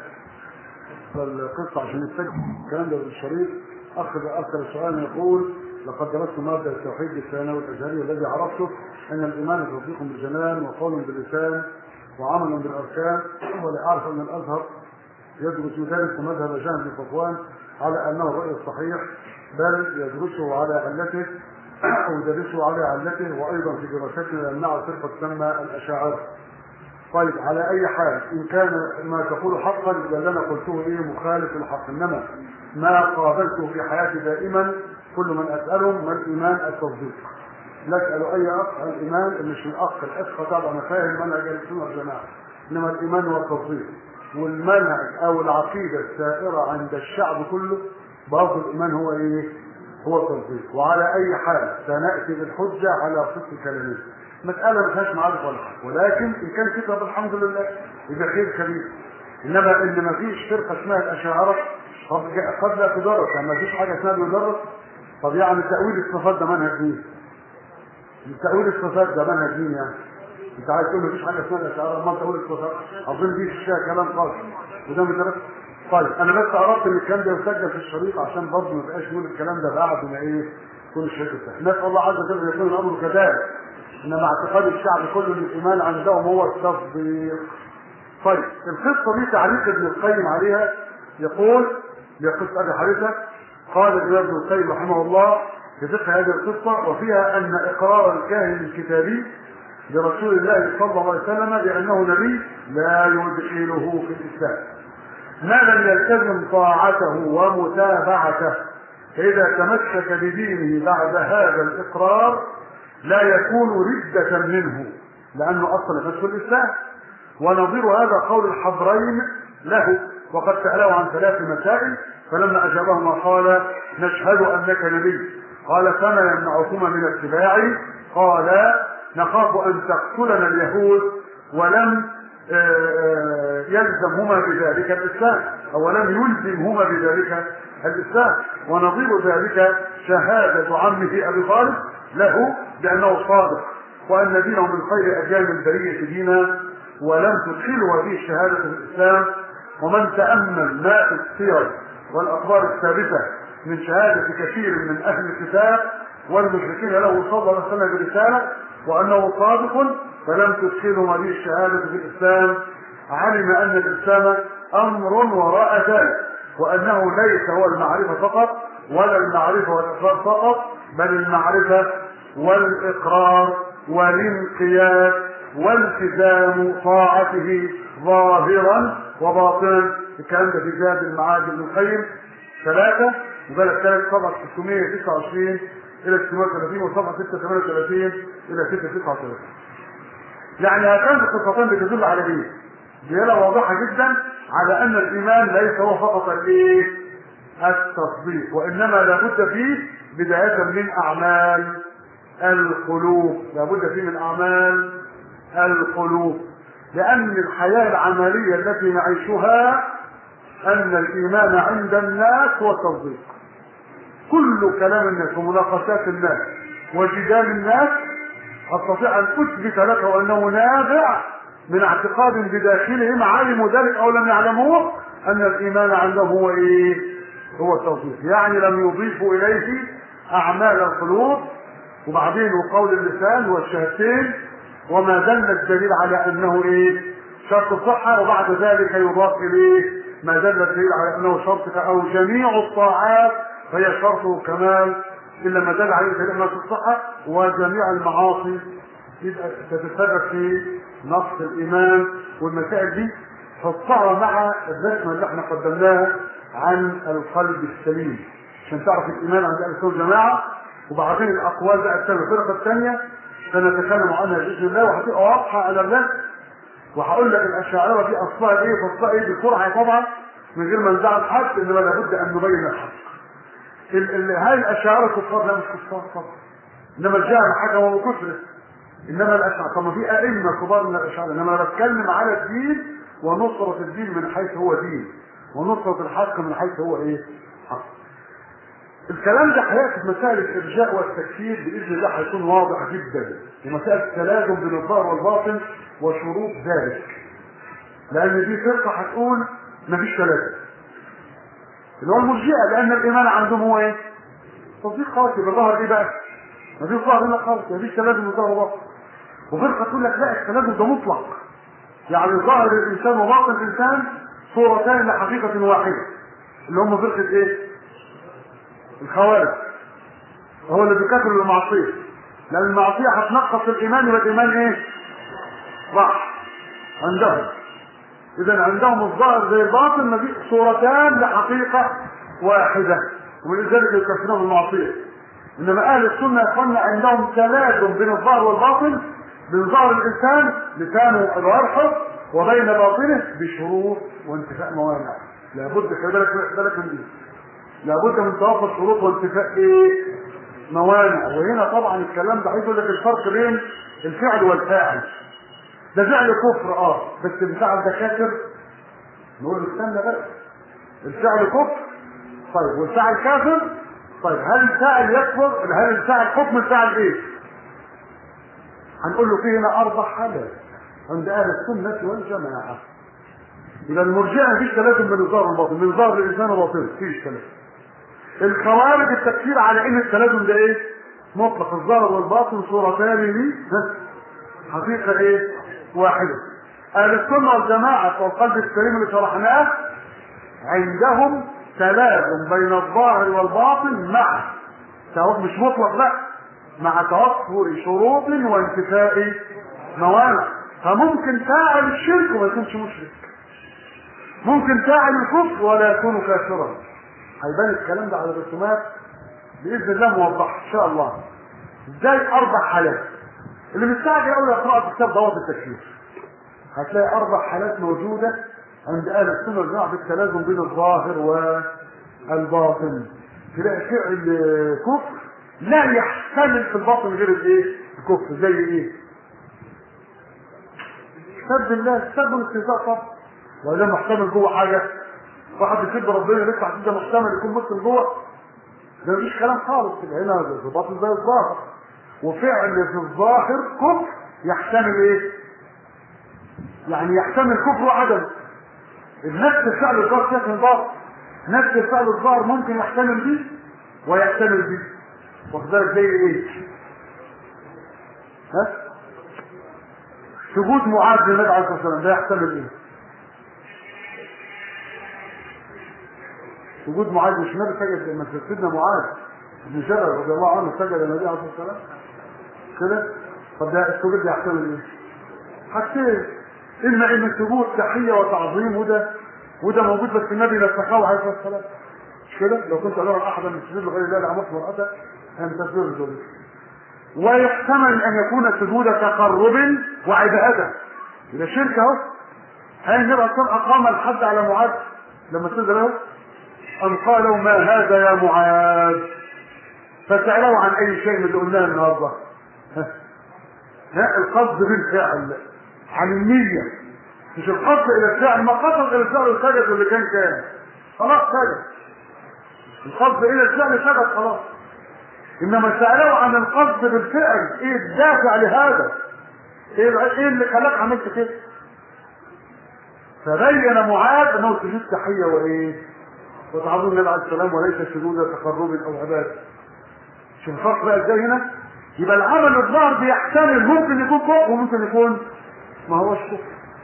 فالقصه عشان نستجد الكلام ده بالشريف اخذ اخر السؤال يقول لقد درست مادة التوحيد الثانوي الأزهري الذي عرفته أن الإيمان تصديق بالجنان وقول باللسان وعمل بالأركان ولا أعرف أن الأزهر يدرس ذلك مذهب جهل بن صفوان على أنه الرأي الصحيح بل يدرسه على علته أو يدرسه على علته وأيضا في دراستنا يمنع فرقة تسمى الأشاعرة طيب على أي حال إن كان ما تقول حقا إذا اللي أنا قلته إيه مخالف للحق إنما ما قابلته في حياتي دائما كل من اسالهم ما الايمان التصديق لا اسالوا اي اخ عن الايمان اللي مش الاخ الاخ طبعا انا فاهم منهج السنه والجماعه انما الايمان هو التصديق والمنهج او العقيده السائره عند الشعب كله برضه الايمان هو ايه؟ هو التصديق وعلى اي حال سناتي بالحجه على صدق كلامه مساله ما فيهاش معارف ولا حاجه ولكن ان كان كده الحمد لله يبقى خير كبير انما ان ما فيش فرقه اسمها الاشاعره طب قد لا تدرس يعني ما فيش حاجه اسمها بيدرس طب يعني تاويل الصفات ده منهج مين؟ تاويل الصفات ده منهج مين يعني؟ انت عايز تقول مفيش حاجه اسمها الاشعار ما تاويل الصفات اظن دي فيها كلام خالص وده مدرس طيب انا بس اردت ان الكلام ده يسجل في الشريط عشان برضه ما يبقاش نقول الكلام ده بعد ما ايه يكون الشريط انتهى نسال الله عز وجل ان يكون الامر كذلك انما اعتقاد الشعب كله ان الايمان عندهم هو التصديق طيب القصه دي تعليق ابن القيم عليها يقول لقصه ابي حارثه قال الامام ابن القيم رحمه الله في فقه هذه القصه وفيها ان اقرار الكاهن الكتابي لرسول الله صلى الله عليه وسلم بانه نبي لا يدخله في الاسلام ما لم يلتزم طاعته ومتابعته فاذا تمسك بدينه بعد هذا الاقرار لا يكون ردة منه لأنه أصلا في الإسلام ونظير هذا قول الحبرين له وقد سأله عن ثلاث مسائل فلما أجابهما قال نشهد أنك نبي قال فما يمنعكما من اتباعي قال نخاف أن تقتلنا اليهود ولم يلزمهما بذلك الإسلام أو لم يلزمهما بذلك الإسلام ونظير ذلك شهادة عمه أبي طالب له بأنه صادق وأن دينه من خير أديان البرية دينا ولم تدخله هذه الشهادة في الإسلام ومن تأمل ما في السير والأخبار الثابتة من شهادة كثير من أهل الكتاب والمشركين له صلى الله عليه وسلم برسالة وأنه صادق فلم تدخله هذه الشهادة في الإسلام علم أن الإسلام أمر وراء ذلك وأنه ليس هو المعرفة فقط ولا المعرفة والإقرار فقط بل المعرفة والإقرار والانقياد والتزام طاعته ظاهرا وباطنا الكلام ده في زاد المعاد ابن القيم ثلاثة وذلك كانت صفحة 629 إلى 630 وصفحة 638 إلى 639 يعني هاتان القصتين بتدل على ايه؟ دلالة واضحة جدا على أن الإيمان ليس هو فقط الإيه؟ التصديق وإنما لابد فيه بداية من أعمال القلوب لابد فيه من أعمال القلوب لأن الحياة العملية التي نعيشها أن الإيمان عند الناس هو التصديق كل كلام الناس ومناقشات الناس وجدال الناس أستطيع أن أثبت لك أنه نابع من اعتقاد بداخلهم علموا ذلك أو لم يعلموه أن الإيمان عندهم هو إيه؟ هو التصديق يعني لم يضيفوا إليه أعمال القلوب وبعدين وقول اللسان والشهادتين وما دل الدليل على أنه إيه؟ شرط الصحة وبعد ذلك يضاف إليه ما دل الدليل على أنه شرط أو جميع الطاعات فهي شرط الكمال إلا ما دل عليه دليل في الصحة وجميع المعاصي تتسبب في نقص الإيمان والمسائل دي حطها مع الرسمة اللي احنا قدمناها عن القلب السليم عشان تعرف الإيمان عند أهل السنة والجماعة وبعدين الأقوال بقى الثانية الفرقة الثانية سنتكلم عنها بإذن الله وهتبقى واضحة على الرسم وهقول لك الأشاعرة دي أصلها إيه فصلها إيه بسرعة طبعا من غير ما نزعل حد إنما لابد أن نبين الحق هاي الأشاعرة كفار لا مش كفار طبعا إنما الجهل حكموا بكفر إنما الأشاعرة طب ما في أئمة كبار من الأشاعرة إنما أنا بتكلم على الدين ونصرة الدين من حيث هو دين ونصرة الحق من حيث هو إيه حق الكلام ده هيأتي في مسائل الإرجاء والتكفير بإذن الله هيكون واضح جدا ومسائل التلازم بين الظاهر والباطن وشروط ذلك لأن دي فرقة هتقول مفيش تلازم اللي هو المرجئة لأن الإيمان عندهم هو إيه؟ تصديق خالص يبقى ظهر إيه بقى؟ مفيش ظهر هنا خالص مفيش تلازم من ظهر وباطن وفرقة تقول لك لا التلازم ده مطلق يعني ظاهر الإنسان وباطن الإنسان صورتان لحقيقة واحدة اللي هم فرقة إيه؟ الخوارج هو اللي بيكفر المعصية لأن المعصية هتنقص الإيمان يبقى الإيمان إيه؟ راح عندهم إذا عندهم الظاهر زي الباطن ما في صورتان لحقيقة واحدة ولذلك يكفرون المعصية إنما أهل السنة يقولنا عندهم تلازم بين الظاهر والباطن بين ظاهر الإنسان لسانه الواضحة وبين باطنه بشروط وانتفاء موانع لابد خلي بالك بالك من دي لابد من توفر شروط وانتفاء ايه موانع وهنا طبعا الكلام ده عايز اقول لك الفرق بين الفعل والفاعل ده فعل كفر اه بس الفعل ده كافر نقول استنى بقى الفعل كفر طيب والفاعل كافر طيب هل الفاعل يكفر هل الفاعل حكم الفاعل ايه هنقول له فيه هنا اربع حالات عند اهل السنه والجماعه يبقى المرجئه مفيش تلازم بين الظاهر والباطن من ظاهر الانسان وباطنه مفيش تلازم الخوارج التفكير على ان التلازم ده ايه مطلق الظاهر والباطن صورتان لي حقيقه ايه واحده اهل السنه والجماعه والقلب السليم اللي شرحناه عندهم تلازم بين الظاهر والباطن مع مش مطلق لا مع توفر شروط وانتفاء موانع فممكن فاعل الشرك وما يكونش مشرك ممكن فاعل الكفر ولا يكون كافرا هيبان الكلام ده على الرسومات باذن الله موضح ان شاء الله ازاي اربع حالات اللي مستعجل اول يقرا في كتاب ضوابط التكفير هتلاقي اربع حالات موجوده عند اهل السنه والجماعه بالتلازم بين الظاهر والباطن تلاقي فعل كفر لا يحتمل في الباطن غير الايه الكفر زي ايه سب الله سب الاستهزاء طبعا ولا محتمل جوه حاجه واحد يسب ربنا لسه عشان ده محتمل يكون مسلم جوه ده مفيش كلام خالص هنا الباطن زي الظاهر وفعل في الظاهر كفر يحتمل ايه يعني يحتمل كفر وعدم نفس فعل الظاهر شكل الباطن نفس فعل الظاهر ممكن يحتمل به ويحتمل به واخد بالك زي ايه ها سجود معاذ للنبي عليه الصلاه والسلام ده يحتمل ايه سجود معاذ مش النبي سجد لما سيدنا معاذ بن جبل رضي الله عنه سجد للنبي عليه الصلاه والسلام كده طب ده السجود ده يحتمل ايه حاجتين اما ان السجود تحيه وتعظيم وده وده موجود بس النبي نسخه عليه الصلاه والسلام مش كده لو كنت امر احدا من السجود لغير الله لامرت مرأته ان تسجد ذلك ويحتمل ان يكون سجود تقرب وعباده ده شرك اهو هل النبي اصلا اقام الحد على معاذ لما سجد له ان قالوا ما هذا يا معاذ فسالوه عن اي شيء من اللي قلناه النهارده ها القصد بالفعل عن النية مش القصد الى الفعل ما قصد الى الفعل السجد اللي كان كان خلاص سجد القصد الى الفعل سجد خلاص انما سألوه عن القصد بالفعل ايه الدافع لهذا ايه ايه اللي خلاك عملت كده فبين معاذ انه سجود تحيه وايه وتعظيم النبي عليه السلام وليس سجود تقرب او عباده شوف الفرق بقى ازاي هنا يبقى العمل الظاهر بيحتمل ممكن يكون كفر وممكن يكون ما هوش كفر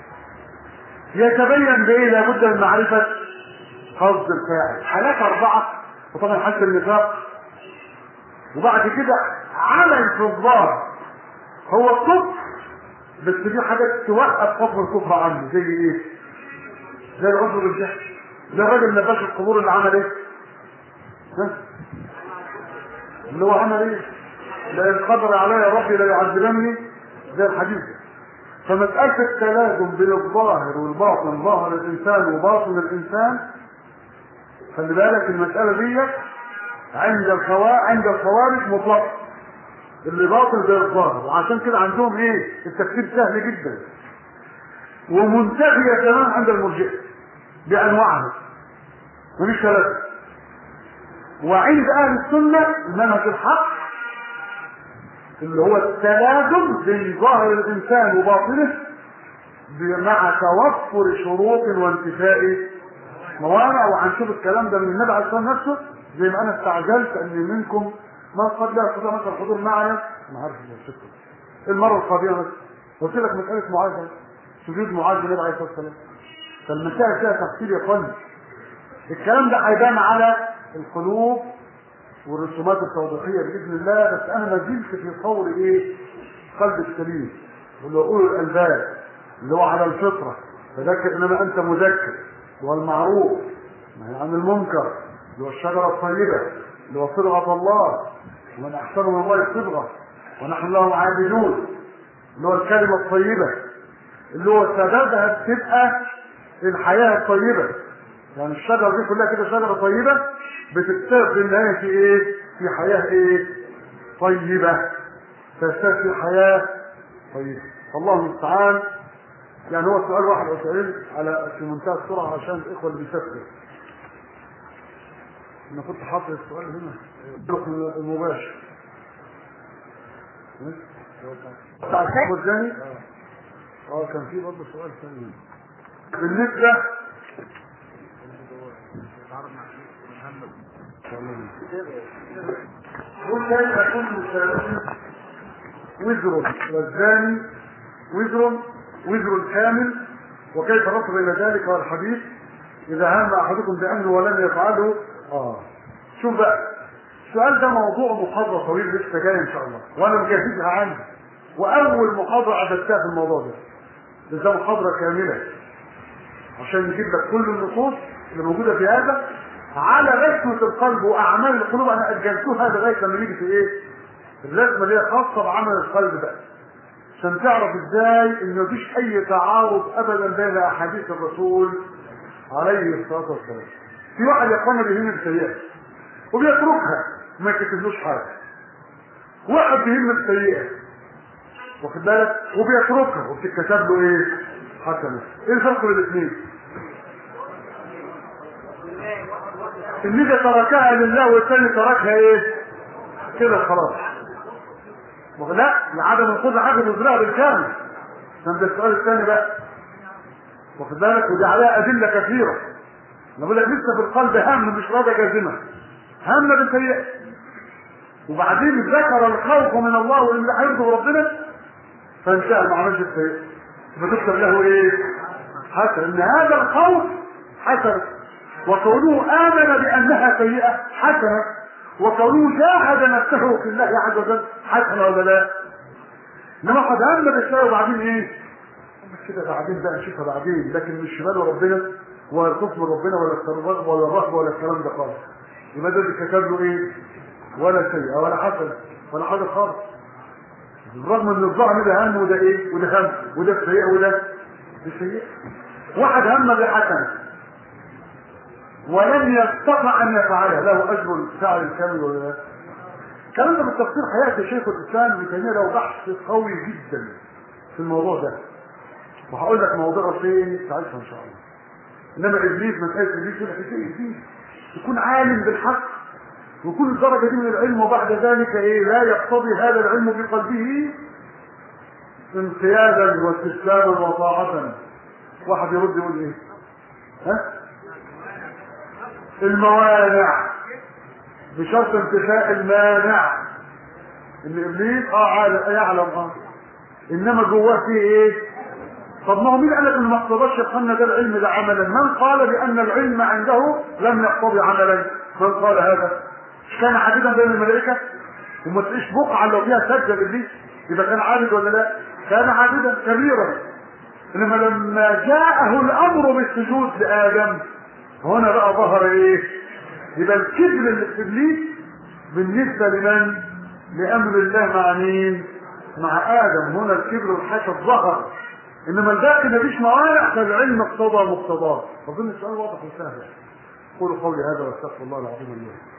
يتبين بايه لابد من معرفه قصد الفاعل حالات اربعه وطبعا حالة النفاق وبعد كده عمل في الظاهر هو الكفر بس دي حاجات توقف حكم الكفر عنه زي ايه؟ زي العذر بالجهل زي الراجل نباش القبور اللي عمل ايه؟ ها؟ اللي هو عمل ايه؟ لئن قدر علي ربي ليعذبني زي الحديث فمسألة التلازم بين الظاهر والباطن ظاهر الإنسان وباطن الإنسان خلي بالك المسألة دي عند الخوارج عند الخوارج مطلقة اللي باطل زي الظاهر وعشان كده عندهم ايه التفكير سهل جدا ومنتهية كمان عند المرجئة بأنواعها مفيش ثلاثة وعند أهل السنة المنهج الحق اللي هو التلازم بين ظاهر الإنسان وباطنه مع توفر شروط وانتفاء موانع وهنشوف الكلام ده من النبي عليه الصلاه والسلام نفسه زي ما انا استعجلت ان منكم ما قد لا يستطيع مثلا الحضور معنا ما عارف المره القادمه بس قلت لك مساله معاذ سجود معاذ النبي عليه الصلاه والسلام فالمسائل فيها تفصيل يا اخواني الكلام ده هيبان على القلوب والرسومات التوضيحيه باذن الله بس انا ما زلت في طور ايه؟ قلب السليم واللي هو اولو الالباب اللي هو على الفطره فذكر انما انت مذكر والمعروف نهي عن المنكر اللي هو الشجرة الطيبة اللي هو صبغة الله ومن أحسن من الله صبغة ونحن له عابدون اللي هو الكلمة الطيبة اللي هو سببها بتبقى الحياة الطيبة يعني الشجرة دي كلها كده شجرة طيبة بتكتسب في النهاية في ايه؟ في حياة ايه؟ طيبة تكتسب في حياة طيبة الله المستعان يعني هو سؤال 91 على في منتهى السرعه عشان الاخوه اللي بيسافروا انا كنت حاطط السؤال هنا المباشر بتاع الكتاب الثاني اه كان في برضه سؤال ثاني بالنسبه قل كيف كل شيء وزر والزاني وزر وزر كامل وكيف نصل الى ذلك هو الحديث اذا هم احدكم بامر ولم يفعله اه شوف بقى السؤال ده موضوع محاضره طويل لسه جاي ان شاء الله وانا مجهزها عندي واول محاضره عددتها في الموضوع ده ده, ده محاضره كامله عشان نجيب لك كل النصوص اللي موجوده في هذا على رسمه القلب واعمال القلوب انا اجلتها لغايه لما نيجي في ايه الرسمه اللي هي خاصه بعمل القلب بقى عشان تعرف ازاي ان مفيش اي تعارض ابدا بين احاديث الرسول عليه الصلاه والسلام في واحد يقوم بهم السيئه وبيتركها ما يكتبلوش حاجه واحد بهم السيئه واخد بالك وبيتركها وبتتكتب له ايه حسنه ايه الفرق بين الاثنين اللي ده تركها لله والثاني تركها ايه كده خلاص لا لعدم القدره حاجه مزرعه بالكامل عشان ده السؤال الثاني بقى واخد بالك ودي عليها ادله كثيره انا بقول لك لسه في القلب هم مش راضي جازمه هم بالسيئه وبعدين ذكر الخوف من الله وان ده هيرضي ربنا فانتهى ما عملش السيئه فتكتب له ايه؟ حسن ان هذا الخوف حسن وكونه امن بانها سيئه حسنه وكونه جاهد نفسه في الله عز وجل حسنه ولا لا؟ انما قد هم بالشيء وبعدين ايه؟ بس كده بعدين بقى نشوفها بعدين لكن مش مال ربنا ولا الخوف من ربنا ولا الترغب ولا الرهبه ولا الكلام ده خالص يبقى ده كتب له ايه؟ ولا سيئه ولا حسنه ولا حاجه خالص بالرغم ان الظهر ده هم وده ايه؟ وده هم وده سيئه وده سيئه واحد هم بحسنه ولم يستطع ان يفعلها له اجر الفعل الكامل ولا لا؟ الكلام ده بالتفصيل هياتي شيخ الاسلام ابن تيميه له بحث قوي جدا في الموضوع ده وهقول لك موضوعه فين ساعتها ان شاء الله انما ابليس مساله ابليس يقول لك ازاي ابليس يكون عالم بالحق وكل الدرجه دي من العلم وبعد ذلك ايه لا يقتضي هذا العلم في قلبه انقيادا واستسلاما وطاعه واحد يرد يقول ايه ها الموانع بشرط انتفاء المانع ان ابليس اه عالم يعلم اه انما جواه فيه ايه طب ما هو مين قال لك انه ما اقتضاش يقتضي ده العلم ده عملا من قال بان العلم عنده لم يقتضي عملا من قال هذا مش كان عابدا بين الملائكه وما تلاقيش بقعه لو فيها سجده بالليل يبقى كان عابد ولا لا كان عابدا كبيرا انما لما جاءه الامر بالسجود لادم هنا بقى ظهر ايه يبقى الكبر اللي في ابليس بالنسبه لمن لامر الله مع مين مع ادم هنا الكبر والحسد ظهر انما الباقي مفيش موانع فالعلم اقتضى مقتضاه اظن السؤال واضح وسهل قولوا قولي هذا واستغفر الله العظيم لي